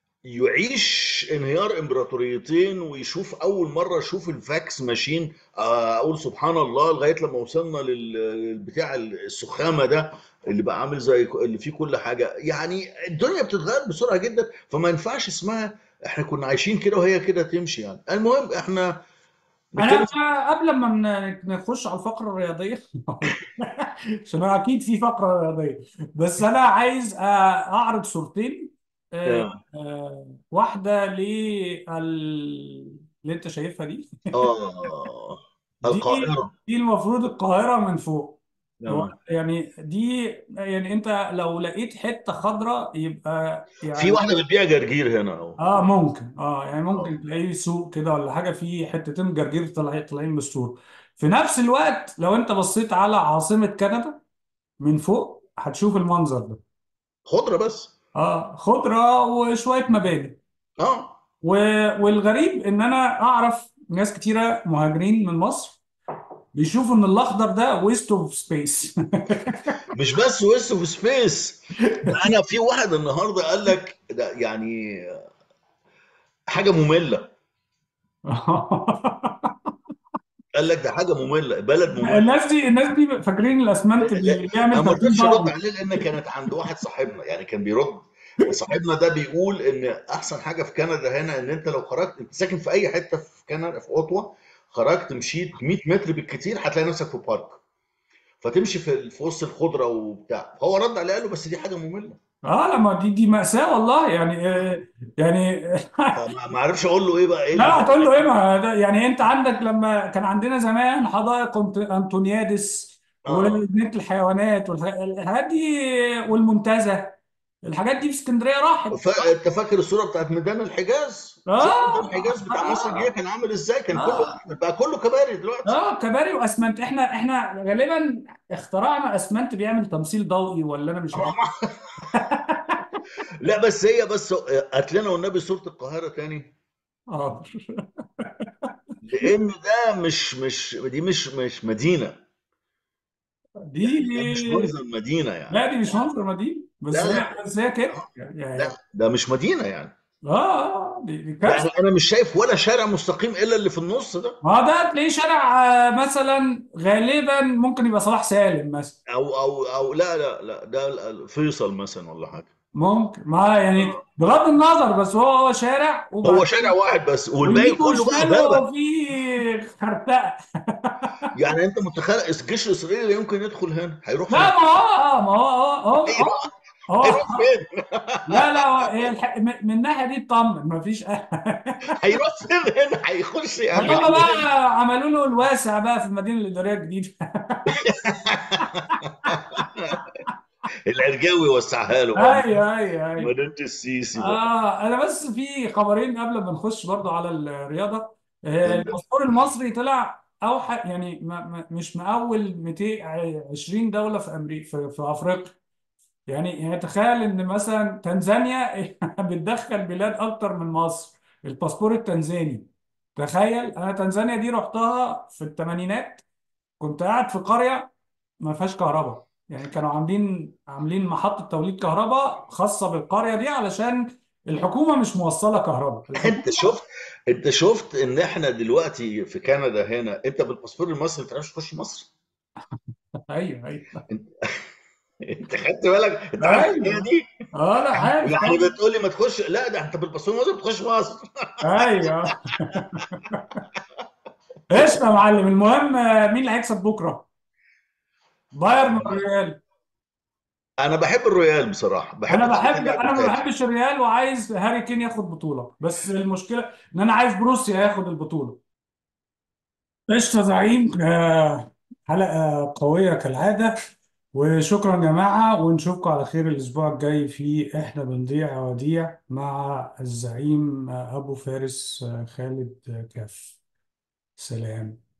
Speaker 2: يعيش انهيار امبراطوريتين ويشوف اول مره اشوف الفاكس ماشين آه، اقول سبحان الله لغايه لما وصلنا للبتاع السخامه ده اللي بقى عامل زي اللي فيه كل حاجه يعني الدنيا بتتغير بسرعه جدا فما ينفعش اسمها احنا كنا عايشين كده وهي كده تمشي يعني المهم احنا
Speaker 1: انا
Speaker 2: نتكلم
Speaker 1: أنا قبل ما ن- نخش على الفقره الرياضيه عشان أنا اكيد في فقره رياضيه بس انا عايز آه، اعرض صورتين آه،
Speaker 2: اه
Speaker 1: آه، واحده لل اللي انت شايفها دي
Speaker 2: آه،
Speaker 1: دي
Speaker 2: القاهره
Speaker 1: دي المفروض القاهره من فوق هو
Speaker 2: آه.
Speaker 1: يعني دي يعني انت لو لقيت حته خضراء يبقى
Speaker 2: في
Speaker 1: يعني
Speaker 2: واحده بتبيع جرجير هنا اهو
Speaker 1: اه ممكن اه يعني
Speaker 2: اه
Speaker 1: ممكن تلاقيه سوق كده ولا حاجه فيه حتتين جرجير طالعين طالعين بالسور في نفس الوقت لو انت بصيت على عاصمه كندا من فوق هتشوف المنظر ده
Speaker 2: خضره بس
Speaker 1: اه خضره وشويه مباني
Speaker 2: اه
Speaker 1: و... والغريب ان انا اعرف ناس كتيره مهاجرين من مصر بيشوفوا ان الاخضر ده ويست اوف سبيس
Speaker 2: مش بس ويست اوف سبيس ده انا في واحد النهارده قال لك ده يعني حاجه ممله قال لك ده حاجه ممله بلد ممله
Speaker 1: الناس دي الناس دي فاكرين الاسمنت
Speaker 2: لا لا
Speaker 1: بي-
Speaker 2: انا
Speaker 1: بيعمل
Speaker 2: ما
Speaker 1: ترطيب
Speaker 2: رضيتش ارد
Speaker 1: ضوئي
Speaker 2: عليه لان كانت عند واحد صاحبنا يعني كان بيرد صاحبنا ده بيقول ان احسن حاجه في كندا هنا ان انت لو خرجت انت ساكن في اي حته في كندا في اوتوا خرجت مشيت 100 متر بالكتير هتلاقي نفسك في بارك فتمشي في في وسط الخضره وبتاع فهو رد عليه قال له بس دي حاجه ممله
Speaker 1: اه لما دي دي مأساة والله يعني آه، يعني
Speaker 2: فما ما عرفش اقول له ايه بقى ايه اللي
Speaker 1: لا هتقول له ايه ما ده يعني انت عندك لما كان عندنا زمان حدائق أنت- انطونيادس
Speaker 2: اه
Speaker 1: وجنينة الحيوانات والحاجات دي والمنتزه الحاجات دي في اسكندرية راحت
Speaker 2: ف... انت فاكر الصوره بتاعت ميدان الحجاز شوف ميدان
Speaker 1: اه
Speaker 2: الحجاز بتاع مصر الجديده
Speaker 1: اه
Speaker 2: كان عامل ازاي كان كله
Speaker 1: اه
Speaker 2: احمر بقى كله كباري دلوقتي
Speaker 1: اه كباري واسمنت احنا احنا غالبا اخترعنا اسمنت بيعمل تمثيل ضوئي ولا انا مش عارف
Speaker 2: لا بس هي بس هات لنا والنبي صوره القاهره تاني
Speaker 1: اه
Speaker 2: لان ده مش مش دي مش مش مدينه
Speaker 1: دي
Speaker 2: يعني ده مش منظر مدينه يعني
Speaker 1: لا دي مش منظر مدينة بس
Speaker 2: لا
Speaker 1: هي
Speaker 2: لا
Speaker 1: بس هي كده
Speaker 2: آه،
Speaker 1: يعني
Speaker 2: لا ده مش مدينه يعني
Speaker 1: اه آه، دي دي
Speaker 2: يعني
Speaker 1: كارثة
Speaker 2: انا مش شايف ولا شارع مستقيم الا اللي في النص ده
Speaker 1: ما هو ده تلاقيه شارع آه، مثلا غالبا ممكن يبقى صلاح سالم مثلا
Speaker 2: او او او لا لا لا ده فيصل مثلا ولا حاجه
Speaker 1: ممكن ما يعني
Speaker 2: آه.
Speaker 1: بغض النظر بس هو هو شارع
Speaker 2: هو
Speaker 1: وبعدين
Speaker 2: شارع واحد بس والباقي
Speaker 1: ويمين
Speaker 2: كله بقى
Speaker 1: وشماله
Speaker 2: غابه
Speaker 1: في خرتقه
Speaker 2: يعني انت متخيل الجيش الاسرائيلي لا يمكن يدخل هنا هيروح فين؟
Speaker 1: لا ما هو ما هو هو هو
Speaker 2: هيروح
Speaker 1: هو
Speaker 2: هيروح فين؟
Speaker 1: لا لا هو هي الح... من من الناحيه دي اطمن ما فيش
Speaker 2: هيروح فين هنا؟ هيخش يعمل
Speaker 1: هم
Speaker 2: ايه هنا؟
Speaker 1: بقى عملوا له الواسع بقى في المدينه الاداريه الجديده
Speaker 2: العرجاوي وسعها له بقى
Speaker 1: ايوه ايوه ايوه
Speaker 2: مدينه السيسي بقى
Speaker 1: اه انا بس في خبرين قبل ما نخش برضو على الرياضه آه، الباسبور المصري طلع اوحى يعني ما ما مش مقاول 220 دوله في امريكا في, في افريقيا يعني يعني تخيل ان مثلا تنزانيا بتدخل بلاد اكتر من مصر الباسبور التنزاني تخيل انا تنزانيا دي رحتها في الثمانينات كنت قاعد في قريه ما فيهاش كهرباء يعني كانوا عاملين عاملين محطة توليد كهرباء خاصة بالقرية دي علشان الحكومة مش موصلة كهرباء
Speaker 2: انت
Speaker 1: الحكومة
Speaker 2: شفت انت شفت ان احنا دلوقتي في كندا هنا انت بالباسبور المصري ما تعرفش تخش مصر
Speaker 1: ايوه ايوه
Speaker 2: انت انت خدت بالك انت عارف الحكايه
Speaker 1: ايوه
Speaker 2: دي
Speaker 1: اه لا عارف
Speaker 2: يعني
Speaker 1: طبعا
Speaker 2: بتقول لي ما تخش لا ده انت بالباسبور المصري بتخش مصر
Speaker 1: ايوه ايش يا معلم المهم آه، مين اللي هيكسب بكره بايرن ولا ريال
Speaker 2: انا بحب الرويال بصراحه
Speaker 1: انا
Speaker 2: بحب طريقه
Speaker 1: بحب
Speaker 2: اللعب
Speaker 1: انا ما
Speaker 2: بتاعتهم
Speaker 1: بحبش الريال وعايز هاري كين ياخد بطوله بس المشكله ان انا عايز بروسيا ياخد البطوله قشطة يا زعيم آه، حلقة قوية كالعادة وشكرا يا جماعة ونشوفكم على خير الأسبوع الجاي في إحنا بنضيع وديع مع الزعيم آه، أبو فارس آه، خالد آه، كاف سلام